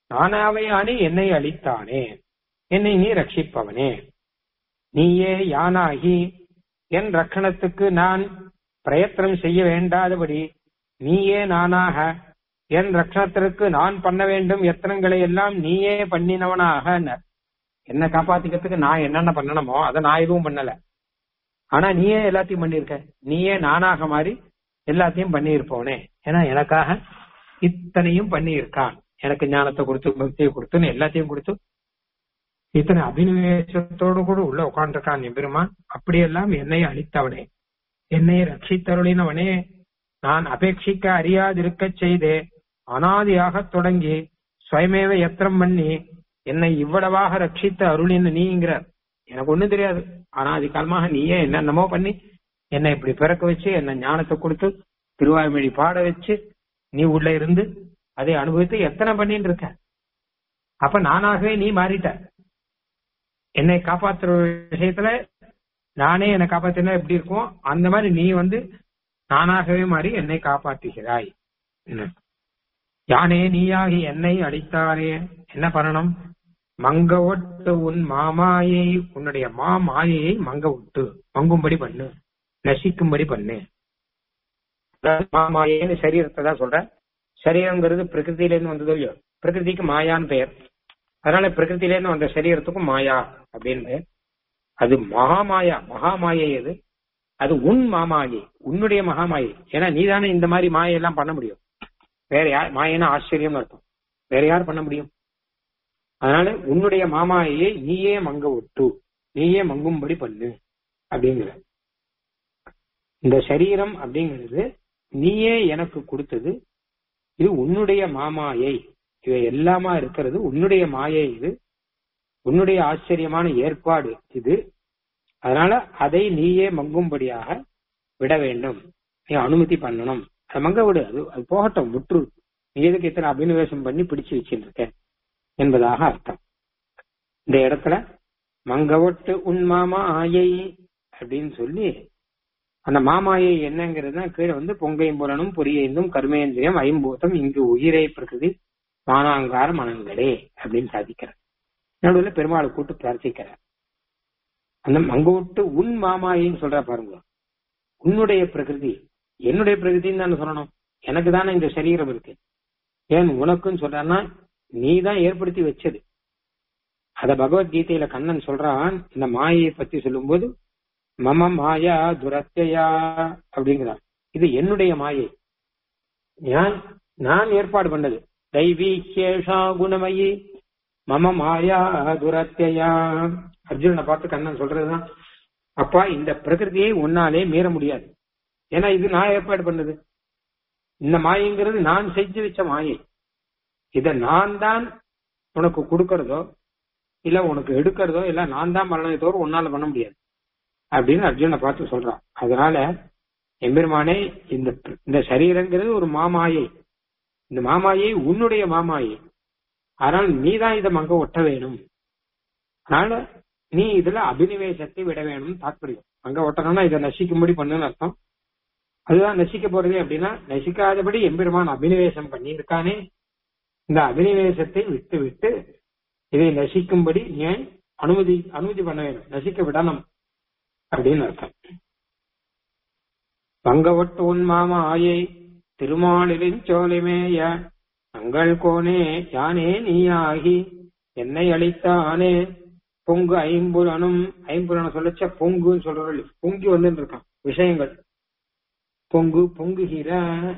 நானாவையானே என்னை அளித்தானே என்னை நீ ரட்சிப்பவனே நீயே யானாகி என் ரட்சணத்துக்கு நான் பிரயத்தனம் செய்ய வேண்டாதபடி நீயே நானாக என் ரட்சணத்திற்கு நான் பண்ண வேண்டும் எத்தனங்களை எல்லாம் நீயே பண்ணினவனாக என்ன காப்பாத்திக்கிறதுக்கு நான் என்னென்ன பண்ணணுமோ அதை நான் எதுவும் பண்ணல ஆனா நீயே எல்லாத்தையும் பண்ணிருக்க நீயே நானாக மாறி எல்லாத்தையும் பண்ணியிருப்பவனே ஏன்னா எனக்காக இத்தனையும் பண்ணியிருக்கான் எனக்கு ஞானத்தை கொடுத்து பக்தியை கொடுத்துன்னு எல்லாத்தையும் கொடுத்து இத்தனை அபினிவேசத்தோடு கூட உள்ள உட்காந்துருக்கான் எம்பெருமான் அப்படியெல்லாம் என்னை அளித்தவனே என்னை ரட்சித்தருளினவனே நான் அபேட்சிக்க அறியாதிருக்க செய்தே அனாதியாக தொடங்கி சுயமேவ எத்திரம் பண்ணி என்னை இவ்வளவாக ரட்சித்த அருளின்னு நீங்கிறார் எனக்கு ஒண்ணும் தெரியாது அனாதி காலமாக நீயே என்னென்னமோ பண்ணி என்னை இப்படி பிறக்க வச்சு என்ன ஞானத்தை கொடுத்து திருவாய்மொழி பாட வச்சு நீ உள்ள இருந்து அதை அனுபவித்து எத்தனை பண்ணிட்டு இருக்க அப்ப நானாகவே நீ மாறிட்ட என்னை காப்பாத்துற விஷயத்துல நானே என்னை காப்பாத்தினா எப்படி இருக்கும் அந்த மாதிரி நீ வந்து நானாகவே மாறி என்னை காப்பாற்றுகிறாய் யானே நீயாகி என்னை அடித்தாரே என்ன பண்ணணும் மங்க ஒட்டு உன் மாமாயை உன்னுடைய மாமாயையை மங்க விட்டு மங்கும்படி பண்ணு நசிக்கும்படி பண்ணு மாமாயேன்னு சரீரத்தை தான் சொல்ற சரீரங்கிறது பிரகிருத்தில இருந்து வந்ததோ இல்லையோ பிரகிருதிக்கு மாயான்னு பெயர் அதனால பிரகிருத்தில இருந்து வந்த சரீரத்துக்கும் மாயா அப்படின்னு பெயர் அது மகாமாயா மகாமாயை அது அது உன் மாமாயை உன்னுடைய மகாமாயை ஏன்னா நீ தானே இந்த மாதிரி மாயெல்லாம் பண்ண முடியும் வேற யார் மாயனா ஆச்சரியம் அர்த்தம் வேற யார் பண்ண முடியும் அதனால உன்னுடைய மாமாயையை நீயே மங்க விட்டு நீயே மங்கும்படி பண்ணு அப்படிங்கிற இந்த சரீரம் அப்படிங்கிறது நீயே எனக்கு கொடுத்தது இது உன்னுடைய மாமாயை இவை எல்லாமா இருக்கிறது உன்னுடைய மாயை இது உன்னுடைய ஆச்சரியமான ஏற்பாடு இது அதனால அதை நீயே மங்கும்படியாக விட வேண்டும் நீ அனுமதி பண்ணணும் அதை மங்க விடு அது அது போகட்டும் முற்று நீ எதுக்கு இத்தனை அபினிவேசம் பண்ணி பிடிச்சு வச்சுட்டு இருக்க என்பதாக அர்த்தம் இந்த இடத்துல மங்கவட்டு உன் மாமா ஆயை அப்படின்னு சொல்லி அந்த மாமாயை என்னங்கிறது கீழே வந்து பொங்கையும் புலனும் பொரியைந்தும் கர்மேந்திரியம் ஐம்பூத்தம் இங்கு உயிரை பிரகிருதி மானாங்கார மனங்களே அப்படின்னு சாதிக்கிறார் நடுவில் பெருமாளை கூட்டு பிரார்த்திக்கிறார் அந்த மங்க விட்டு உன் மாமாயின்னு சொல்ற பாருங்க உன்னுடைய பிரகிருதி என்னுடைய பிரகிருதின்னு தானே சொல்லணும் எனக்கு தானே இந்த சரீரம் இருக்கு ஏன் உனக்குன்னு சொல்றான்னா நீ தான் ஏற்படுத்தி வச்சது அத பகவத்கீதையில கண்ணன் சொல்றான் இந்த மாயையை பத்தி சொல்லும்போது மம மாயா துரத்தையா அப்படிங்கிறான் இது என்னுடைய மாயை நான் நான் ஏற்பாடு பண்ணது தெய்வீ சேஷா குணமயி மம மாயா துரத்தையா அர்ஜுனனை பார்த்து கண்ணன் சொல்றதுதான் அப்பா இந்த பிரகிருதியை உன்னாலே மீற முடியாது ஏன்னா இது நான் ஏற்பாடு பண்ணது இந்த மாயங்கிறது நான் செஞ்சு வச்ச மாயை இத நான் தான் உனக்கு கொடுக்கறதோ இல்ல உனக்கு எடுக்கிறதோ இல்ல நான் தான் பண்ணதை தவிர உன்னால பண்ண முடியாது அப்படின்னு அர்ஜுனை பார்த்து சொல்றான் அதனால எம்பெருமானே இந்த இந்த சரீரங்கிறது ஒரு மாமாயை இந்த மாமாயை உன்னுடைய மாமாயை அதனால நீ தான் இதை மங்க ஒட்ட வேணும் அதனால நீ இதுல அபினிவேசத்தை விட வேணும் தாற்பயம் அங்க ஒட்டணும்னா இதை நசிக்கும்படி பண்ணுன்னு அர்த்தம் அதுதான் நசிக்க போறது அப்படின்னா நசிக்காதபடி எம்பெருமான் அபினிவேசம் பண்ணியிருக்கானே இந்த அபினிவேசத்தை விட்டு விட்டு இதை நசிக்கும்படி ஏன் அனுமதி அனுமதி பண்ண வேண்டும் நசிக்க விடணும் அப்படின்னு அர்த்தம் பங்கவட்டு உன் மாமா ஆயை திருமாலின் சோலைமேய தங்கள் கோனே யானே நீயாகி என்னை அளித்தானே பொங்கு ஐம்புலனும் ஐம்புலனும் சொல்லச்ச பொங்குன்னு சொல்ற பொங்கி வந்து இருக்கான் விஷயங்கள் பொங்கு பொங்குகிற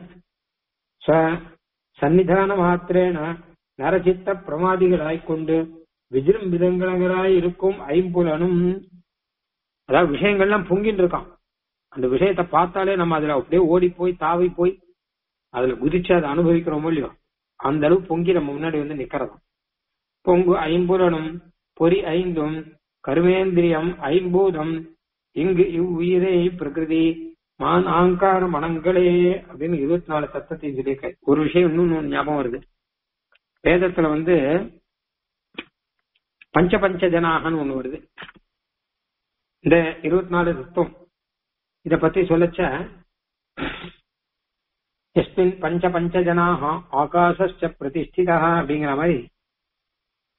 சன்னிதான மாத்திரேன நரசித்த பிரமாதிகளாய்கொண்டு விஜிரும்பிதங்களாய் இருக்கும் ஐம்புலனும் அதாவது விஷயங்கள்லாம் பொங்கின்னு இருக்கான் அந்த விஷயத்தை பார்த்தாலே நம்ம அதுல அப்படியே ஓடி போய் தாவி போய் அதுல குதிச்சு அதை அனுபவிக்கிறோமோ இல்லையோ அந்த அளவு பொங்கி நம்ம முன்னாடி வந்து நிக்கிறதாம் பொங்கு ஐம்புலனும் பொறி ஐந்தும் கருமேந்திரியம் ஐம்பூதம் இங்கு இவ்வுயிரே பிரகிருதி மான் ஆங்கார மனங்களே அப்படின்னு இருபத்தி நாலு தத்துவத்தையும் சொல்லியிருக்க ஒரு விஷயம் இன்னும் ஞாபகம் வருது வேதத்துல வந்து பஞ்ச பஞ்ச ஜனாகன்னு ஒண்ணு வருது இந்த இருபத்தி நாலு தத்துவம் இத பத்தி சொல்லச்ச எஸ்மின் பஞ்ச பஞ்ச ஜனாக ஆகாச பிரதிஷ்டிதா அப்படிங்கிற மாதிரி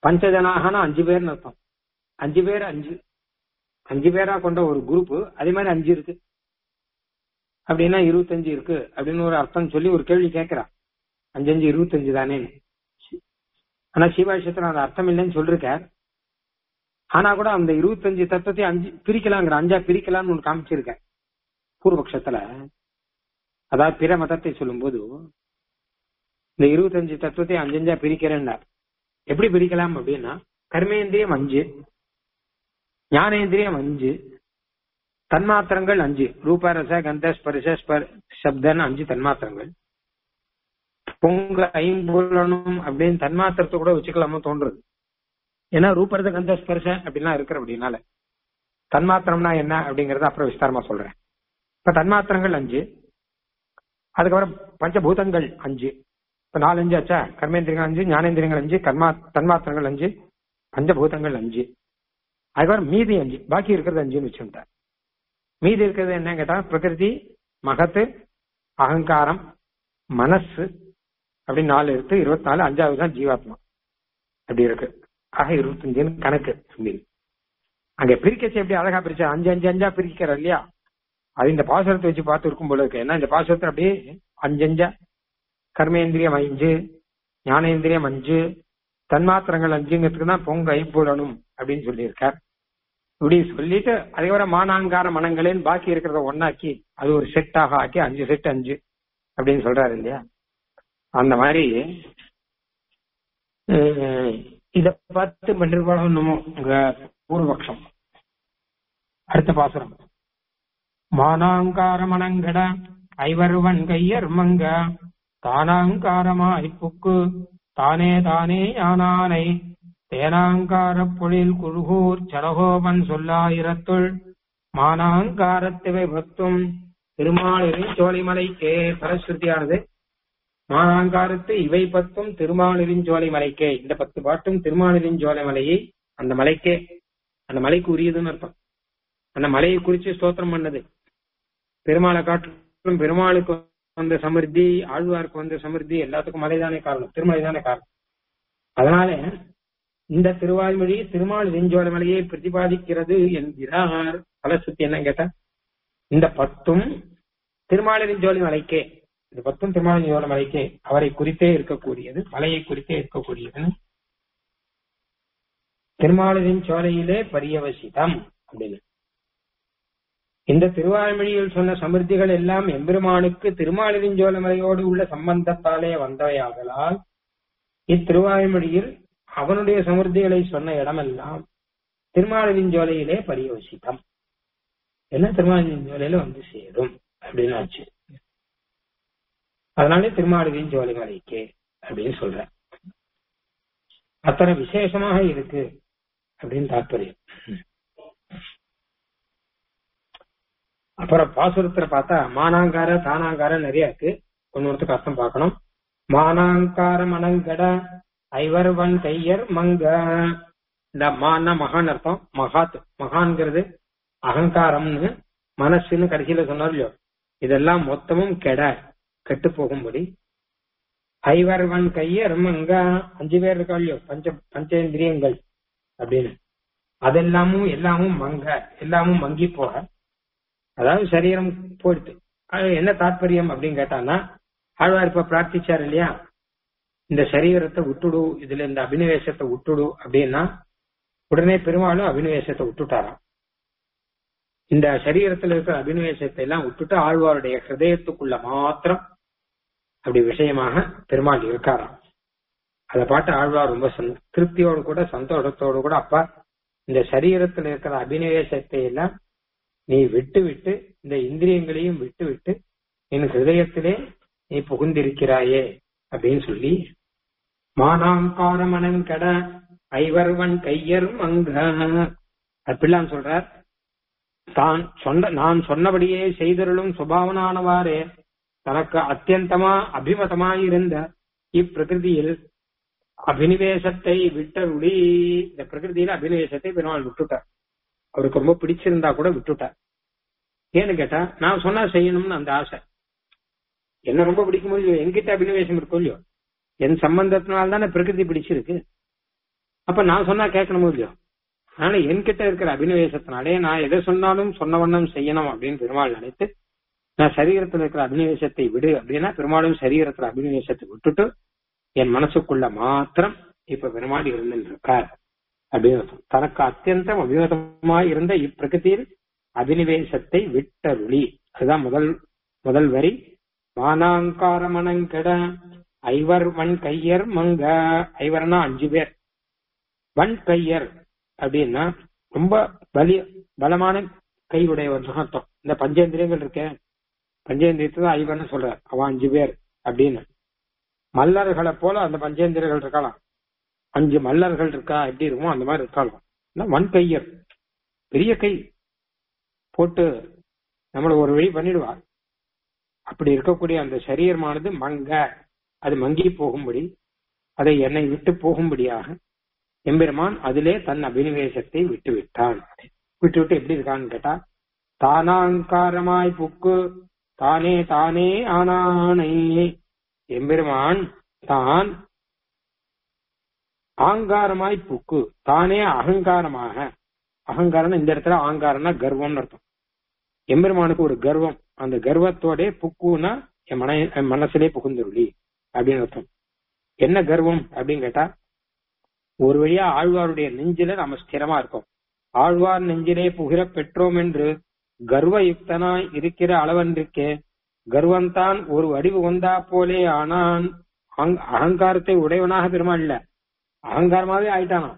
பஞ்சஜனாகனா அஞ்சு பேர்னு அர்த்தம் அஞ்சு பேர் அஞ்சு அஞ்சு பேரா கொண்ட ஒரு குரூப் அதே மாதிரி அஞ்சு இருக்கு அப்படின்னா இருபத்தஞ்சு இருக்கு அப்படின்னு ஒரு அர்த்தம் சொல்லி ஒரு கேள்வி கேட்கிறா அஞ்சு அஞ்சு இருபத்தஞ்சு தானே ஆனா சிவாஷத்துல அந்த அர்த்தம் இல்லைன்னு சொல்லிருக்கார் ஆனா கூட அந்த இருபத்தஞ்சு தத்துவத்தை அஞ்சு பிரிக்கலாங்கிற அஞ்சா பிரிக்கலாம்னு ஒண்ணு காமிச்சிருக்கேன் பூர்வபக்ஷத்துல அதாவது பிற மதத்தை சொல்லும்போது இந்த இருபத்தஞ்சு தத்துவத்தை அஞ்சஞ்சா பிரிக்கிறேன்னார் எப்படி பிரிக்கலாம் அப்படின்னா கர்மேந்திரியம் அஞ்சு ஞானேந்திரியம் அஞ்சு தன்மாத்திரங்கள் அஞ்சு ரூபரச கந்த ஸ்பர்ஷ ஸ்பர் சப்தன்னு அஞ்சு தன்மாத்திரங்கள் பொங்க ஐம்புலனும் அப்படின்னு தன்மாத்திரத்தை கூட வச்சுக்கலாமோ தோன்றது ஏன்னா ரூபரச கந்த ஸ்பர்ஷ அப்படின்லாம் இருக்கிற அப்படின்னால தன்மாத்திரம்னா என்ன அப்படிங்கறத அப்புறம் விஸ்தாரமா சொல்றேன் இப்ப தன்மாத்திரங்கள் அஞ்சு அதுக்கப்புறம் பஞ்சபூதங்கள் அஞ்சு இப்ப நாலஞ்சு ஆச்சா கர்மேந்திரியங்கள் அஞ்சு ஞானேந்திரியங்கள் அஞ்சு கர்மா தன்மாத்திரங்கள் அஞ்சு பஞ்சபூதங்கள் அஞ்சு அதுக்கப்புறம் மீதி அஞ்சு பாக்கி இருக்கிறது அஞ்சுன்னு வச்சுட்டார் மீதி இருக்கிறது என்ன கேட்டா பிரகிருதி மகத்து அகங்காரம் மனசு அப்படி நாலு இருக்கு இருபத்தி நாலு அஞ்சாவது தான் ஜீவாத்மா அப்படி இருக்கு ஆக இருபத்தஞ்சுன்னு கணக்கு அப்படி அங்க பிரிக்கச்சு எப்படி அழகா பிரிச்சா அஞ்சு அஞ்சு அஞ்சா பிரிக்கிற இல்லையா அது இந்த பாசுரத்தை வச்சு பார்த்து இருக்கும் போல இருக்கு ஏன்னா இந்த பாசுரத்தை அப்படியே அஞ்சு அஞ்சா கர்மேந்திரியம் அஞ்சு ஞானேந்திரியம் அஞ்சு தன்மாத்திரங்கள் அஞ்சுங்கிறதுக்கு தான் பொங்க ஐம்புலனும் அப்படின்னு சொல்லியிருக்கார் இப்படி சொல்லிட்டு அதுக்கப்புறம் மானாங்கார மனங்களேன்னு பாக்கி இருக்கிறத ஒன்னாக்கி அது ஒரு செட்டாக ஆக்கி அஞ்சு செட் அஞ்சு அப்படின்னு சொல்றாரு இல்லையா அந்த மாதிரி அஹ், இத பார்த்து பண்ணிருப்பாளோ என்னமோ உங்க பூர்வபக்ஷம் அடுத்த பாசுரம் மானாங்கார மனங்கட ஐவருவன் கையர் மங்க தானாங்காரமாய் புக்கு தானே தானே யானானை தேனாங்கார பொழில் குழுகூர் சரகோபன் சொல்லாயிரத்துள் மானாங்காரத்திவை பத்தும் திருமாலிரின் சோலைமலைக்கே பரஸ்ருதியானது மானாங்காரத்து இவை பத்தும் திருமாலிரின் சோலைமலைக்கே இந்த பத்து பாட்டும் திருமாலிரின் சோலைமலையை அந்த மலைக்கே அந்த மலைக்கு உரியதுன்னு அர்த்தம் அந்த மலையை குறிச்சு ஸ்தோத்திரம் பண்ணது பெருமாளை காட்டிலும் பெருமாளுக்கு வந்த சமிருத்தி ஆழ்வாருக்கு வந்த சமிருத்தி எல்லாத்துக்கும் மலைதானே காரணம் திருமலை தானே காரணம் அதனால இந்த திருவாய்மொழி திருமால் வெஞ்சோல மலையை பிரதிபாதிக்கிறது என்கிறார் பலசுத்தி என்ன கேட்டா இந்த பத்தும் திருமாலின் ஜோலி மலைக்கே இந்த பத்தும் திருமாலின் ஜோல மலைக்கே அவரை குறித்தே இருக்கக்கூடியது மலையை குறித்தே இருக்கக்கூடியது திருமாலின் சோலையிலே பரியவசிதம் அப்படின்னு இந்த திருவாய்மொழியில் சொன்ன சமிருத்திகள் எல்லாம் எம்பெருமானுக்கு திருமாலிருஞ்சோலமலையோடு உள்ள சம்பந்தத்தாலே வந்தவையாகலால் இத்திருவாய்மொழியில் அவனுடைய சமிருத்திகளை சொன்ன இடமெல்லாம் திருமாலிருஞ்சோலையிலே பரியோசித்தம் என்ன திருமாலிருஞ்சோலையில வந்து சேரும் அப்படின்னு ஆச்சு அதனாலே திருமாலிருஞ்சோலை மலைக்கு அப்படின்னு சொல்ற அத்தனை விசேஷமாக இருக்கு அப்படின்னு தாற்பயம் அப்புறம் பாசுரத்துல பார்த்தா மானாங்கார தானாங்கார நிறைய இருக்கு ஒன்னொருத்துக்கு அர்த்தம் பார்க்கணும் மானாங்கார மனங்கட ஐவர்வன் கையர் மங்க இந்த மான்னா மகான் அர்த்தம் மகாத் மகான்ங்கிறது அகங்காரம்னு மனசுன்னு கடைசியில சொன்னார் இல்லையோ இதெல்லாம் மொத்தமும் கெட கெட்டு போகும்படி ஐவர்வன் கையர் மங்க அஞ்சு பேர் இருக்கா இல்லையோ பஞ்ச பஞ்சேந்திரியங்கள் அப்படின்னு அதெல்லாமும் எல்லாமும் மங்க எல்லாமும் மங்கி போக அதாவது சரீரம் போயிடுது அது என்ன தாற்பயம் அப்படின்னு கேட்டான்னா ஆழ்வார் இப்ப பிரார்த்திச்சார் இல்லையா இந்த சரீரத்தை விட்டுடு இதுல இந்த அபினிவேசத்தை விட்டுடு அப்படின்னா உடனே பெருமாளும் அபினிவேசத்தை விட்டுட்டாராம் இந்த சரீரத்துல இருக்கிற அபினிவேசத்தை எல்லாம் விட்டுட்டு ஆழ்வாருடைய ஹிருதயத்துக்குள்ள மாத்திரம் அப்படி விஷயமாக பெருமாள் இருக்காராம் அதை பாட்டு ஆழ்வார் ரொம்ப சந்~ திருப்தியோடு கூட சந்தோஷத்தோடு கூட அப்பா இந்த சரீரத்துல இருக்கிற அபினிவேசத்தை எல்லாம் நீ விட்டு விட்டு இந்த இந்திரியங்களையும் விட்டு விட்டு என் ஹிருதயத்திலே நீ புகுந்திருக்கிறாயே அப்படின்னு சொல்லி மானாங்காரமனன் கட ஐவர்வன் கையர் மங்க அப்படிலாம் சொல்றார் தான் சொன்ன நான் சொன்னபடியே செய்தருளும் சுபாவனானவாறே தனக்கு அத்தியந்தமா அபிமதமாயிருந்த இப்பிரகிருதியில் அபினிவேசத்தை விட்டருளி இந்த பிரகிருதியில அபினிவேசத்தை பெருமாள் விட்டுட்டார் அவருக்கு ரொம்ப பிடிச்சிருந்தா கூட விட்டுட்டார் ஏன்னு கேட்டா நான் சொன்னா செய்யணும்னு அந்த ஆசை என்ன ரொம்ப பிடிக்கும் இல்லையோ என்கிட்ட அபினிவேசம் இருக்கும் இல்லையோ என் சம்பந்தத்தினால தானே பிரகிருதி பிடிச்சிருக்கு அப்ப நான் சொன்னா கேட்கணுமோ இல்லையோ அதனால என்கிட்ட இருக்கிற அபினிவேசத்தினாலே நான் எதை சொன்னாலும் சொன்ன வண்ணம் செய்யணும் அப்படின்னு பெருமாள் நினைத்து நான் சரீரத்துல இருக்கிற அபினிவேசத்தை விடு அப்படின்னா பெருமாளும் சரீரத்துல அபினிவேசத்தை விட்டுட்டு என் மனசுக்குள்ள மாத்திரம் இப்ப பெருமாள் இருந்துட்டு இருக்கார் அப்படின்னு அர்த்தம். தனக்கு அத்தியந்தம் அபியோகமாய் இருந்த இப்பிரகதியில் அபினிவேசத்தை விட்டருளி அதுதான் முதல் முதல் வரி வானாங்காரமணங்கெட ஐவர் வன் கையர் மங்க ஐவர்னா அஞ்சு பேர் வன் கையர் அப்படின்னா ரொம்ப பலி பலமான கை உடையவன் அர்த்தம் இந்த பஞ்சேந்திரியங்கள் இருக்க பஞ்சேந்திரியத்தை தான் ஐவர்னு சொல்றார் அவன் அஞ்சு பேர் அப்படின்னு மல்லர்களை போல அந்த பஞ்சேந்திரர்கள் இருக்கலாம் அஞ்சு மல்லர்கள் இருக்கா எப்படி இருக்குமோ அந்த மாதிரி இருக்கலாம் ஆனா வன் கையர் பெரிய கை போட்டு நம்மள ஒரு வழி பண்ணிடுவார் அப்படி இருக்கக்கூடிய அந்த சரீரமானது மங்க அது மங்கி போகும்படி அதை என்னை விட்டு போகும்படியாக எம்பெருமான் அதிலே தன் அபினிவேசத்தை விட்டு விட்டான் விட்டு விட்டு எப்படி இருக்கான்னு கேட்டா தானாங்காரமாய் புக்கு தானே தானே ஆனானை எம்பெருமான் தான் ஆங்காரமாய் புக்கு தானே அகங்காரமாக அகங்காரம் இந்த இடத்துல ஆங்காரம்னா கர்வம்னு அர்த்தம் எம்பெருமானுக்கு ஒரு கர்வம் அந்த கர்வத்தோட புக்குன்னா என் மன என் மனசுலே புகுந்துருளி அப்படின்னு அர்த்தம் என்ன கர்வம் அப்படின்னு கேட்டா ஒரு வழியா ஆழ்வாருடைய நெஞ்சில நம்ம ஸ்திரமா இருக்கோம் ஆழ்வார் நெஞ்சிலே புகிற பெற்றோம் என்று கர்வயுக்தனாய் இருக்கிற அளவன்றிருக்கே கர்வந்தான் ஒரு வடிவு வந்தா போலே ஆனான் அங்க- அகங்காரத்தை உடையவனாக பெருமாள் இல்ல அகங்காரமாவே ஆயிட்டானாம்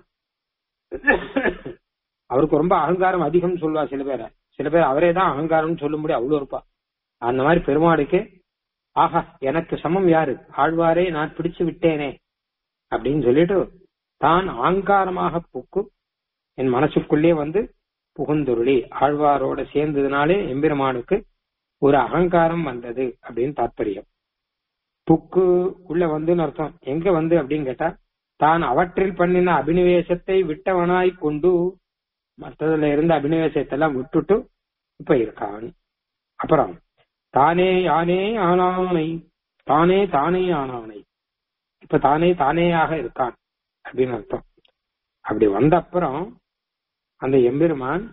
அவருக்கு ரொம்ப அகங்காரம் அதிகம் சொல்லுவா சில பேரை சில பேர் அவரே தான் அகங்காரம்னு சொல்லும்படி அவ்வளவு இருப்பா அந்த மாதிரி பெருமாளுக்கு ஆஹா எனக்கு சமம் யாரு ஆழ்வாரே நான் பிடிச்சு விட்டேனே அப்படின்னு சொல்லிட்டு தான் ஆங்காரமாக புக்கு என் மனசுக்குள்ளே வந்து புகுந்துருளி ஆழ்வாரோட சேர்ந்ததுனாலே எம்பெருமானுக்கு ஒரு அகங்காரம் வந்தது அப்படின்னு தாற்பயம் புக்கு உள்ள வந்துன்னு அர்த்தம் எங்க வந்து அப்படின்னு கேட்டா தான் அவற்றில் பண்ணின அபினிவேசத்தை விட்டவனாய் கொண்டு மற்றதுல இருந்த அபினிவேசத்தை எல்லாம் விட்டுட்டு இப்ப இருக்கான் அப்புறம் தானே யானே ஆனானை தானே தானே ஆனானை இப்ப தானே தானேயாக இருக்கான் அப்படின்னு அர்த்தம் அப்படி வந்த அப்புறம் அந்த எம்பெருமான்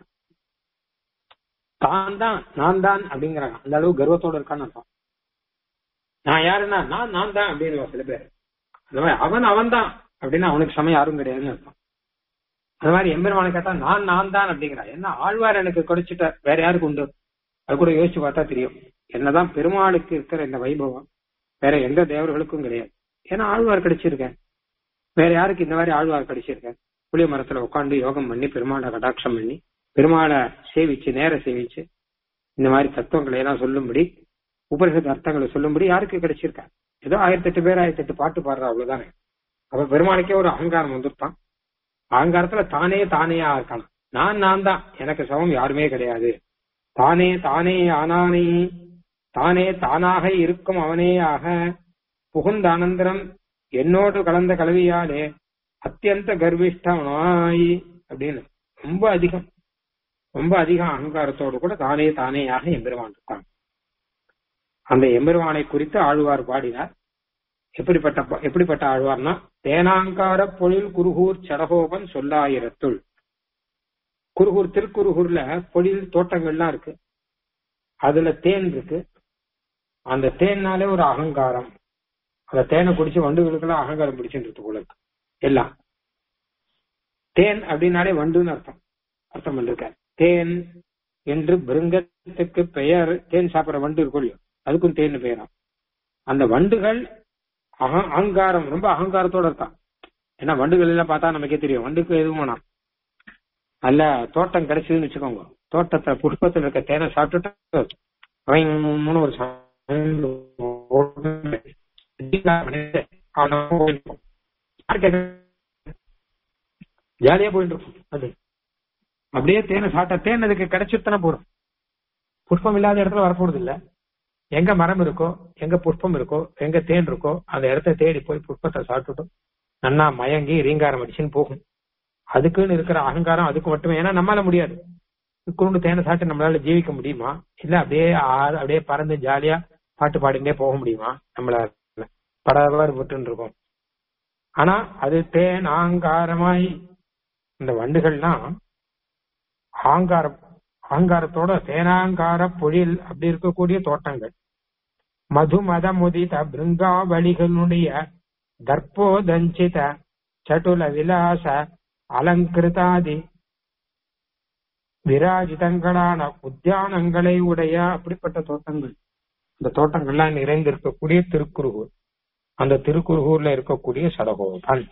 தான் தான் நான் தான் அப்படிங்கிறாங்க அந்த அளவு கர்வத்தோட இருக்கான்னு அர்த்தம் நான் யாருன்னா நான் நான் தான் அப்படின்னு சில பேர் அந்த மாதிரி அவன் அவன் தான் அப்படின்னு அவனுக்கு சமயம் யாரும் கிடையாதுன்னு அர்த்தம் அந்த மாதிரி எம்பெருமானை கேட்டா நான் நான் தான் அப்படிங்கிறான் என்ன ஆழ்வார் எனக்கு கிடைச்சிட்ட வேற யாருக்கு உண்டு அது கூட யோசிச்சு பார்த்தா தெரியும் என்னதான் பெருமாளுக்கு இருக்கிற இந்த வைபவம் வேற எந்த தேவர்களுக்கும் கிடையாது ஏன்னா ஆழ்வார் கிடைச்சிருக்கேன் வேற யாருக்கு இந்த மாதிரி ஆழ்வார் கிடைச்சிருக்கேன் புளிய மரத்துல உட்காந்து யோகம் பண்ணி பெருமாளை கடாட்சம் பண்ணி பெருமாளை சேவிச்சு நேர சேவிச்சு இந்த மாதிரி தத்துவங்களை எல்லாம் சொல்லும்படி உபரிஷத் அர்த்தங்களை சொல்லும்படி யாருக்கு கிடைச்சிருக்கா ஏதோ ஆயிரத்தி எட்டு பேர் ஆயிரத்தி எட்டு பாட்டு பாடுற அவ்வளவுதானே அப்ப பெருமாளுக்கே ஒரு அகங்காரம் வந்துருப்பான் அகங்காரத்துல தானே தானேயா இருக்கான் நான் நான் தான் எனக்கு சமம் யாருமே கிடையாது தானே தானே ஆனானே தானே தானாக இருக்கும் அவனேயாக புகுந்த அனந்தரம் என்னோடு கலந்த கலவியாலே அத்தியந்த கர்விஷ்டமாய் அப்படின்னு ரொம்ப அதிகம் ரொம்ப அதிகம் அகங்காரத்தோடு கூட தானே தானேயாக எம்பெருமான் இருக்கான் அந்த எம்பெருமானை குறித்து ஆழ்வார் பாடினார் எப்படிப்பட்ட ப- எப்படிப்பட்ட ஆழ்வார்னா தேனாங்கார பொழில் குருகூர் சடகோபன் சொல்லாயிரத்துள் குருகூர் திருக்குருகூர்ல பொழில் தோட்டங்கள்லாம் இருக்கு அதுல தேன் இருக்கு அந்த தேன்னாலே ஒரு அகங்காரம் அந்த தேனை குடிச்சு வண்டுகளுக்கெல்லாம் அகங்காரம் பிடிச்சுட்டு போல இருக்கு எல்லாம் தேன் அப்படின்னாலே வண்டுன்னு அர்த்தம் அர்த்தம் பண்ணிருக்க தேன் என்று பிருங்கத்துக்கு பெயர் தேன் சாப்பிடுற வண்டு இருக்கும் இல்லையோ அதுக்கும் தேன் பெயராம் அந்த வண்டுகள் அக- அகங்காரம் ரொம்ப அகங்காரத்தோட இருக்கான் ஏன்னா வண்டுகள் எல்லாம் பார்த்தா நமக்கே தெரியும் வண்டுக்கு எதுவும் வேணாம் நல்ல தோட்டம் கிடைச்சதுன்னு வச்சுக்கோங்க தோட்டத்தை புஷ்பத்துல இருக்க தேனை சாப்பிட்டுட்டு அவன் ஒரு sound போட்டு அவன் போயிட்டு இருப்பான். யாரு கேட்க- ஜாலியா போயிட்டு இருக்கும் அது அப்படியே தேனை சாப்பிட்டா தேன் அதுக்கு கிடைச்சிருத்தானே போறோம் புஷ்பம் இல்லாத இடத்துல வரப்போறது இல்ல எங்க மரம் இருக்கோ எங்க புஷ்பம் இருக்கோ எங்க தேன் இருக்கோ அந்த இடத்த தேடி போய் புஷ்பத்தை சாப்பிட்டுட்டு நன்னா மயங்கி ரீங்காரம் அடிச்சுன்னு போகும் அதுக்குன்னு இருக்கிற அகங்காரம் அதுக்கு மட்டுமே ஏன்னா நம்மளால முடியாது குருண்டு தேனை சாப்பிட்டு நம்மளால ஜீவிக்க முடியுமா இல்ல அப்படியே ஆ- அப்படியே பறந்து ஜாலியா பாட்டு பாடிட்டே போக முடியுமா நம்மளால படவர் விட்டுன்னு இருக்கோம் ஆனா அது தேன் ஆங்காரமாய் இந்த வண்டுகள்லாம் ஆங்காரம் ஆங்காரத்தோட தேனாங்கார பொழில் அப்படி இருக்கக்கூடிய தோட்டங்கள் மது மத முதித பிருங்காவளிகளுடைய தர்ப்போதஞ்சித சட்டுல விலாச அலங்கிருதாதி விராஜிதங்களான உத்தியானங்களை உடைய அப்படிப்பட்ட தோட்டங்கள் இந்த தோட்டங்கள்லாம் நிறைந்திருக்கக்கூடிய திருக்குறுகூர் அந்த திருக்குறுகூர்ல இருக்கக்கூடிய சடகோபன்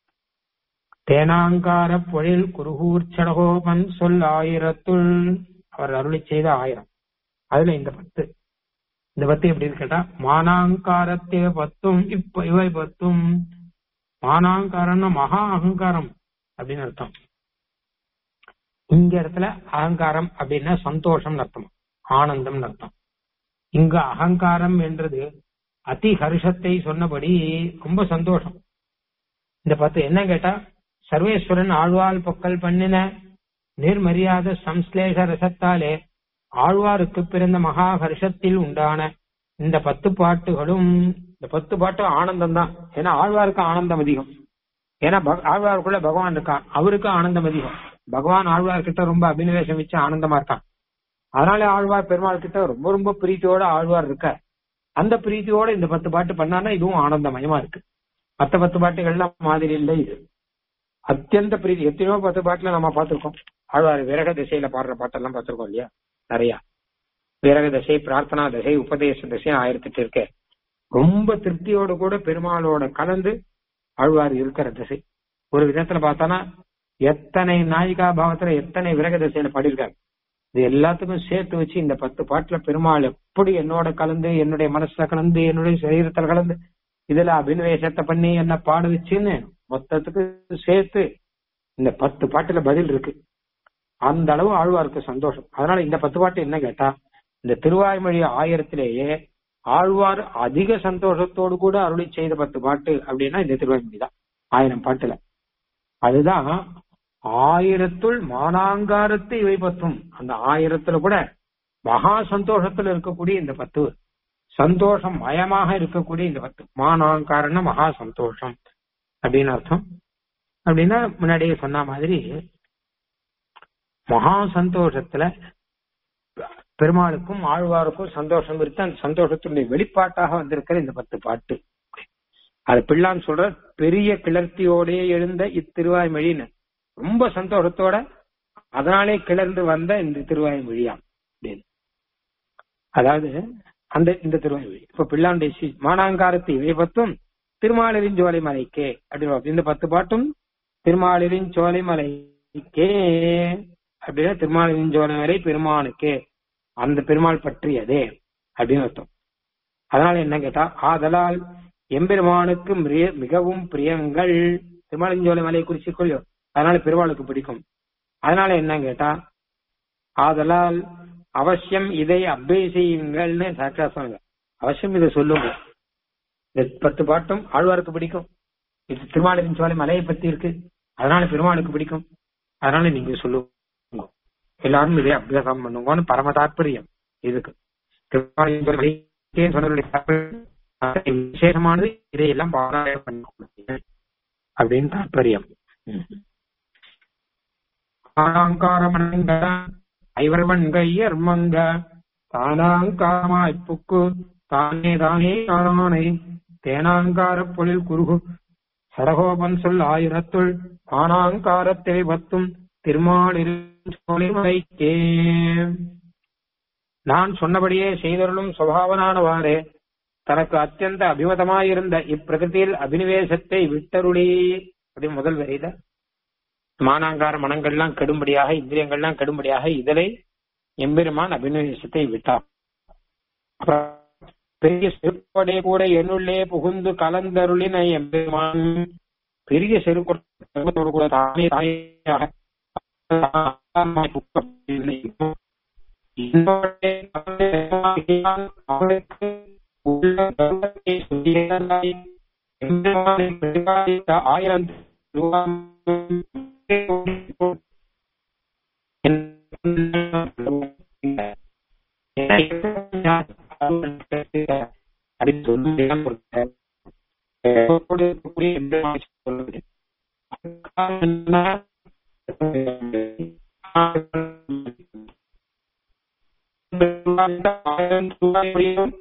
தேனாங்கார பொழில் குருகூர் சடகோபன் சொல் ஆயிரத்துள் அவர் அருளி செய்த ஆயிரம் அதுல இந்த பத்து இந்த பத்து எப்படின்னு கேட்டா மானாங்காரத்தே பத்தும் இப்ப இவை பத்தும் மானாங்காரம்னா மகா அகங்காரம் அப்படின்னு அர்த்தம் இங்க இடத்துல அகங்காரம் அப்படின்னா சந்தோஷம் அர்த்தம் ஆனந்தம் அர்த்தம் இங்க அகங்காரம் என்றது அதி ஹர்ஷத்தை சொன்னபடி ரொம்ப சந்தோஷம் இந்த பத்து என்ன கேட்டா சர்வேஸ்வரன் ஆழ்வாள் பொக்கல் பண்ணின நிர்மரியாத சம்ஸ்லேஷ ரசத்தாலே ஆழ்வாருக்கு பிறந்த மகா ஹர்ஷத்தில் உண்டான இந்த பத்து பாட்டுகளும் இந்த பத்து பாட்டு ஆனந்தம் தான் ஏன்னா ஆழ்வாருக்கு ஆனந்தம் அதிகம் ஏன்னா பக- ஆழ்வாருக்குள்ள பகவான் இருக்கான் அவருக்கு ஆனந்தம் அதிகம் பகவான் ஆழ்வார் கிட்ட ரொம்ப அபினிவேசம் வச்சு ஆனந்தமா இருக்கான் அதனால ஆழ்வார் பெருமாள் கிட்ட ரொம்ப ரொம்ப பிரீத்தியோட ஆழ்வார் இருக்க அந்த பிரீத்தியோட இந்த பத்து பாட்டு பண்ணான்னா இதுவும் ஆனந்தமயமா இருக்கு மத்த பத்து பாட்டுகள்லாம் மாதிரி இல்லை இது அத்தியந்த பிரீதி எத்தனையோ பத்து பாட்டுல நம்ம பார்த்திருக்கோம் ஆழ்வார் விரக திசையில பாடுற பாட்டெல்லாம் பார்த்திருக்கோம் இல்லையா நிறைய விரக தசை பிரார்த்தனா தசை உபதேச தசை ஆயிரத்தி எட்டு இருக்கு ரொம்ப திருப்தியோட கூட பெருமாளோட கலந்து ஆழ்வார் இருக்கிற திசை ஒரு விதத்துல பார்த்தானா எத்தனை நாயிகா பாவத்துல எத்தனை விரக திசையில பாடியிருக்காங்க இது எல்லாத்துக்கும் சேர்த்து வச்சு இந்த பத்து பாட்டுல பெருமாள் எப்படி என்னோட கலந்து என்னுடைய மனசுல கலந்து என்னுடைய சரீரத்துல கலந்து இதுல அபினிவேசத்தை பண்ணி என்ன பாட வச்சுன்னு மொத்தத்துக்கு சேர்த்து இந்த பத்து பாட்டுல பதில் இருக்கு அந்த அளவு ஆழ்வாருக்கு சந்தோஷம் அதனால இந்த பத்து பாட்டு என்ன கேட்டா இந்த திருவாய்மொழி ஆயிரத்திலேயே ஆழ்வார் அதிக சந்தோஷத்தோடு கூட அருளி செய்த பத்து பாட்டு அப்படின்னா இந்த திருவாய்மொழி தான் ஆயிரம் பாட்டுல அதுதான் ஆயிரத்துள் மானாங்காரத்தை இவை பத்தும் அந்த ஆயிரத்துல கூட மகா சந்தோஷத்துல இருக்கக்கூடிய இந்த பத்து சந்தோஷம் மயமாக இருக்கக்கூடிய இந்த பத்து மானாங்காரன மகா சந்தோஷம் அப்படின்னு அர்த்தம் அப்படின்னா முன்னாடியே சொன்ன மாதிரி மகா சந்தோஷத்துல பெருமாளுக்கும் ஆழ்வாருக்கும் சந்தோஷம் இருக்கு அந்த சந்தோஷத்தினுடைய வெளிப்பாட்டாக வந்திருக்கிற இந்த பத்து பாட்டு அது பிள்ளான் சொல்ற பெரிய கிளர்ச்சியோடே எழுந்த இத்திருவாய்மொழின்னு ரொம்ப சந்தோஷத்தோட அதனாலே கிளர்ந்து வந்த இந்த திருவாய்மொழியாம் அப்படின்னு அதாவது அந்த இந்த திருவாய்மொழி இப்ப பிள்ளாண்டைய சி- மானாங்காரத்தை இவை பத்தும் திருமாலிரின் ஜோலைமலைக்கே அப்படின்னு வரும். இந்த பத்து பாட்டும் திருமாலிரின் சோலைமலைக்கே அப்படின்னா திருமாலிரின் ஜோலைமலை பெருமானுக்கே அந்த பெருமாள் பற்றியதே அப்படின்னு அர்த்தம் அதனால என்ன கேட்டா ஆதலால் எம்பெருமானுக்கு மிரிய- மிகவும் பிரியங்கள் திருமாலிஞ்சோலை மலையை குறிச்சு கொள்ளியோ அதனால பெருமாளுக்கு பிடிக்கும் அதனால என்ன கேட்டா ஆதலால் அவசியம் இதை அபேசியுங்கள்னு சாட்சா சொன்னாங்க அவசியம் இதை சொல்லுங்க இந்த பத்து பாட்டும் ஆழ்வாருக்கு பிடிக்கும் இது திருமாலின் சோலை மலையை பத்தி இருக்கு அதனால பெருமாளுக்கு பிடிக்கும் அதனால நீங்க சொல்லுங்க எல்லாரும் இதை அபியாசம் பண்ணுங்கன்னு பரம தாற்பயம் இதுக்கு திருமாலின் சோலை மலைக்கே சொன்னவருடைய தாற்பயம் அது விசேஷமானது இதையெல்லாம் பாராயணம் பண்ண அப்படின்னு தாற்பயம் ஆனாங்காரமணங்க ஐவர்வன் கையர் மங்க தானாங்காரமாய் புக்கு தானே தானே தானானை தேனாங்கார பொழில் குருகு சடகோபன் சொல் ஆயிரத்துள் ஆனாங்காரத்தை பத்தும் திருமாலிருக்கே நான் சொன்னபடியே செய்தருளும் சுபாவனானவாறே தனக்கு அத்தியந்த அபிமதமாயிருந்த இப்பிரகிருதியில் அபினிவேசத்தை விட்டருளி அப்படி முதல் வரையில மானாங்கார மனங்கள்லாம் கெடும்படியாக இந்திரியங்கள்லாம் கெடும்படியாக இதனை எம்பெருமான் அபினிவேசத்தை விட்டார் அப்புறம் பெரிய செருப்படே கூட என்னுள்ளே புகுந்து கலந்தருளின எம்பெருமான் பெரிய செருக்கோடு கூட தானே தாயாக அவனுக்கு உள்ள கர்வத்தை சுத்தியதாய் எம்பெருமானை பிரதிபாதித்த ஆயிரம் ரூபாய் அப்படின்னு சொல்லி இருக்கக்கூடிய எம்பெருமானை சொல்வது. என்ன? ஆயிரம் ரூபாய் முடியும்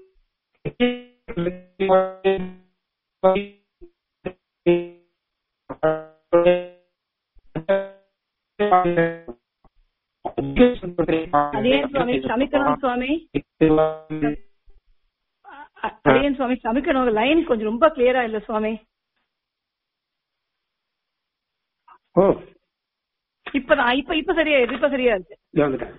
அடியேன் சுவாமி சமைக்கணும் சுவாமி அ- அடியேன் சுவாமி சமைக்கணும் லைன் கொஞ்சம் ரொம்ப கிளியரா இல்ல சுவாமி ஓ இப்பதான் இப்ப இப்ப சரியா இருக்கு இப்ப சரியா இருக்கு இதோ வந்துட்டேன்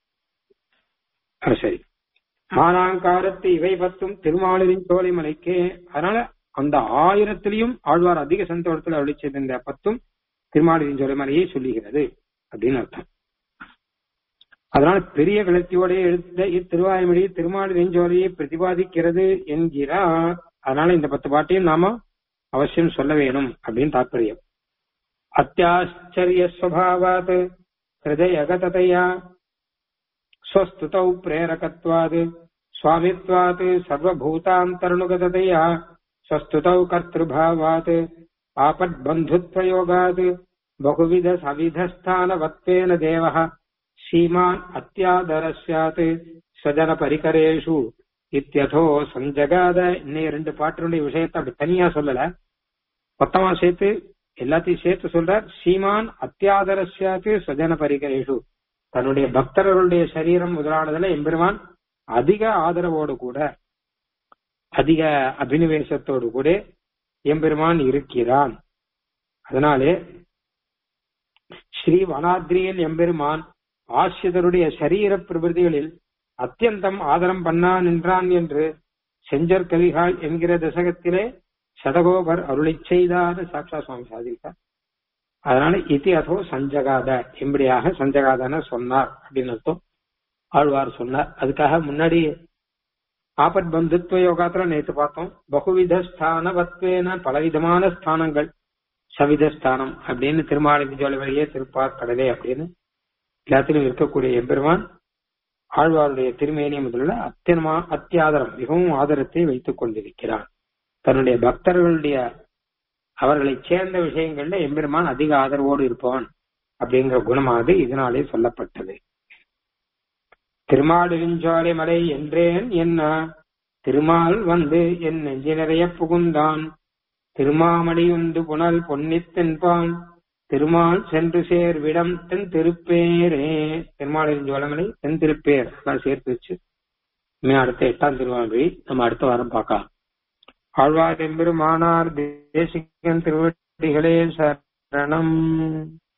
ஆ, சரி மானாங்காரத்து இவை பத்தும் திருமாலின் சோலைமலைக்கு அதனால அந்த ஆயிரத்திலையும் ஆழ்வார் அதிக சந்தோஷத்துல அருளி செய்த இந்த பத்தும் திருமாலின் சோலைமலையை சொல்லுகிறது அப்படின்னு அர்த்தம் அதனால பெரிய விளத்தியோட எழுத்த இத்திருவாய்மொழி திருமாலின் சோலையை பிரதிபாதிக்கிறது என்கிறார் அதனால இந்த பத்து பாட்டையும் நாம அவசியம் சொல்ல வேணும் அப்படின்னு தாற்பயம் அத்தியாச்சரிய ஸ்வபாவாத் ஹிருதயகததையா ஸ்வஸ்துதௌ பிரேரகத்வாத் स्वामित्वात् सर्वभूतान्तरणुगततया स्वस्तुतौ कर्तृभावात् आपद्बन्धुत्वयोगात् बहुविधसविधस्थानवत्वेन देवः सीमान् अत्यादरः स्यात् स्वजनपरिकरेषु இத்தியதோ சஞ்சகாத இன்னும் ரெண்டு பாட்டினுடைய விஷயத்தை அப்படி தனியா சொல்லல மொத்தமா சேர்த்து எல்லாத்தையும் சேர்த்து சொல்றார் சீமான் அத்தியாதரஸ்யாத்து சுஜன பரிகரேஷு தன்னுடைய பக்தர்களுடைய சரீரம் முதலானதுல எம்பெருமான் அதிக ஆதரவோடு கூட அதிக அபினிவேசத்தோடு கூட எம்பெருமான் இருக்கிறான் அதனாலே ஸ்ரீ வனாத்ரியில் எம்பெருமான் ஆசிரியருடைய சரீர பிரபிருதிகளில் அத்தியந்தம் ஆதரம் பண்ணான் நின்றான் என்று செஞ்சர் கவிகால் என்கிற தசகத்திலே சதகோபர் அருளை செய்தார் சாட்சா சுவாமி சாதித்தார் அதனால இத்தி அதோ சஞ்சகாத இப்படியாக சஞ்சகாதன சொன்னார் அப்படின்னு அர்த்தம் ஆழ்வார் சொன்னார் அதுக்காக முன்னாடி ஆபத் பந்துத்வ யோகாத்துல நேத்து பார்த்தோம் பகுவித ஸ்தானவத்வேன பலவிதமான ஸ்தானங்கள் சவித ஸ்தானம் அப்படின்னு திருமாலின் ஜோலை வழியே திருப்பார் கடலே அப்படின்னு எல்லாத்திலும் இருக்கக்கூடிய எம்பெருமான் ஆழ்வாருடைய திருமேனி முதல்ல அத்தியமா அத்தியாதரம் மிகவும் ஆதரத்தை வைத்துக் கொண்டிருக்கிறார் தன்னுடைய பக்தர்களுடைய அவர்களை சேர்ந்த விஷயங்கள்ல எம்பெருமான் அதிக ஆதரவோடு இருப்பவன் அப்படிங்கிற குணமானது இதனாலே சொல்லப்பட்டது திருமாலிருஞ்சோலை மலை என்றேன் என்ன திருமால் வந்து என் நெஞ்சு நிறைய புகுந்தான் திருமாமணி உண்டு புனல் பொன்னித்தென்பான் திருமால் சென்று சேர்விடம் தென் திருப்பேரே திருமாலிருஞ்சோலமலை தென் திருப்பேர் அதான் சேர்த்து வச்சு இனிமே அடுத்த எட்டாம் திருவாரூரை நம்ம அடுத்த வாரம் பார்க்கலாம் ஆழ்வார் எம்பெருமானார் தேசிகன் திருவடிகளே சரணம்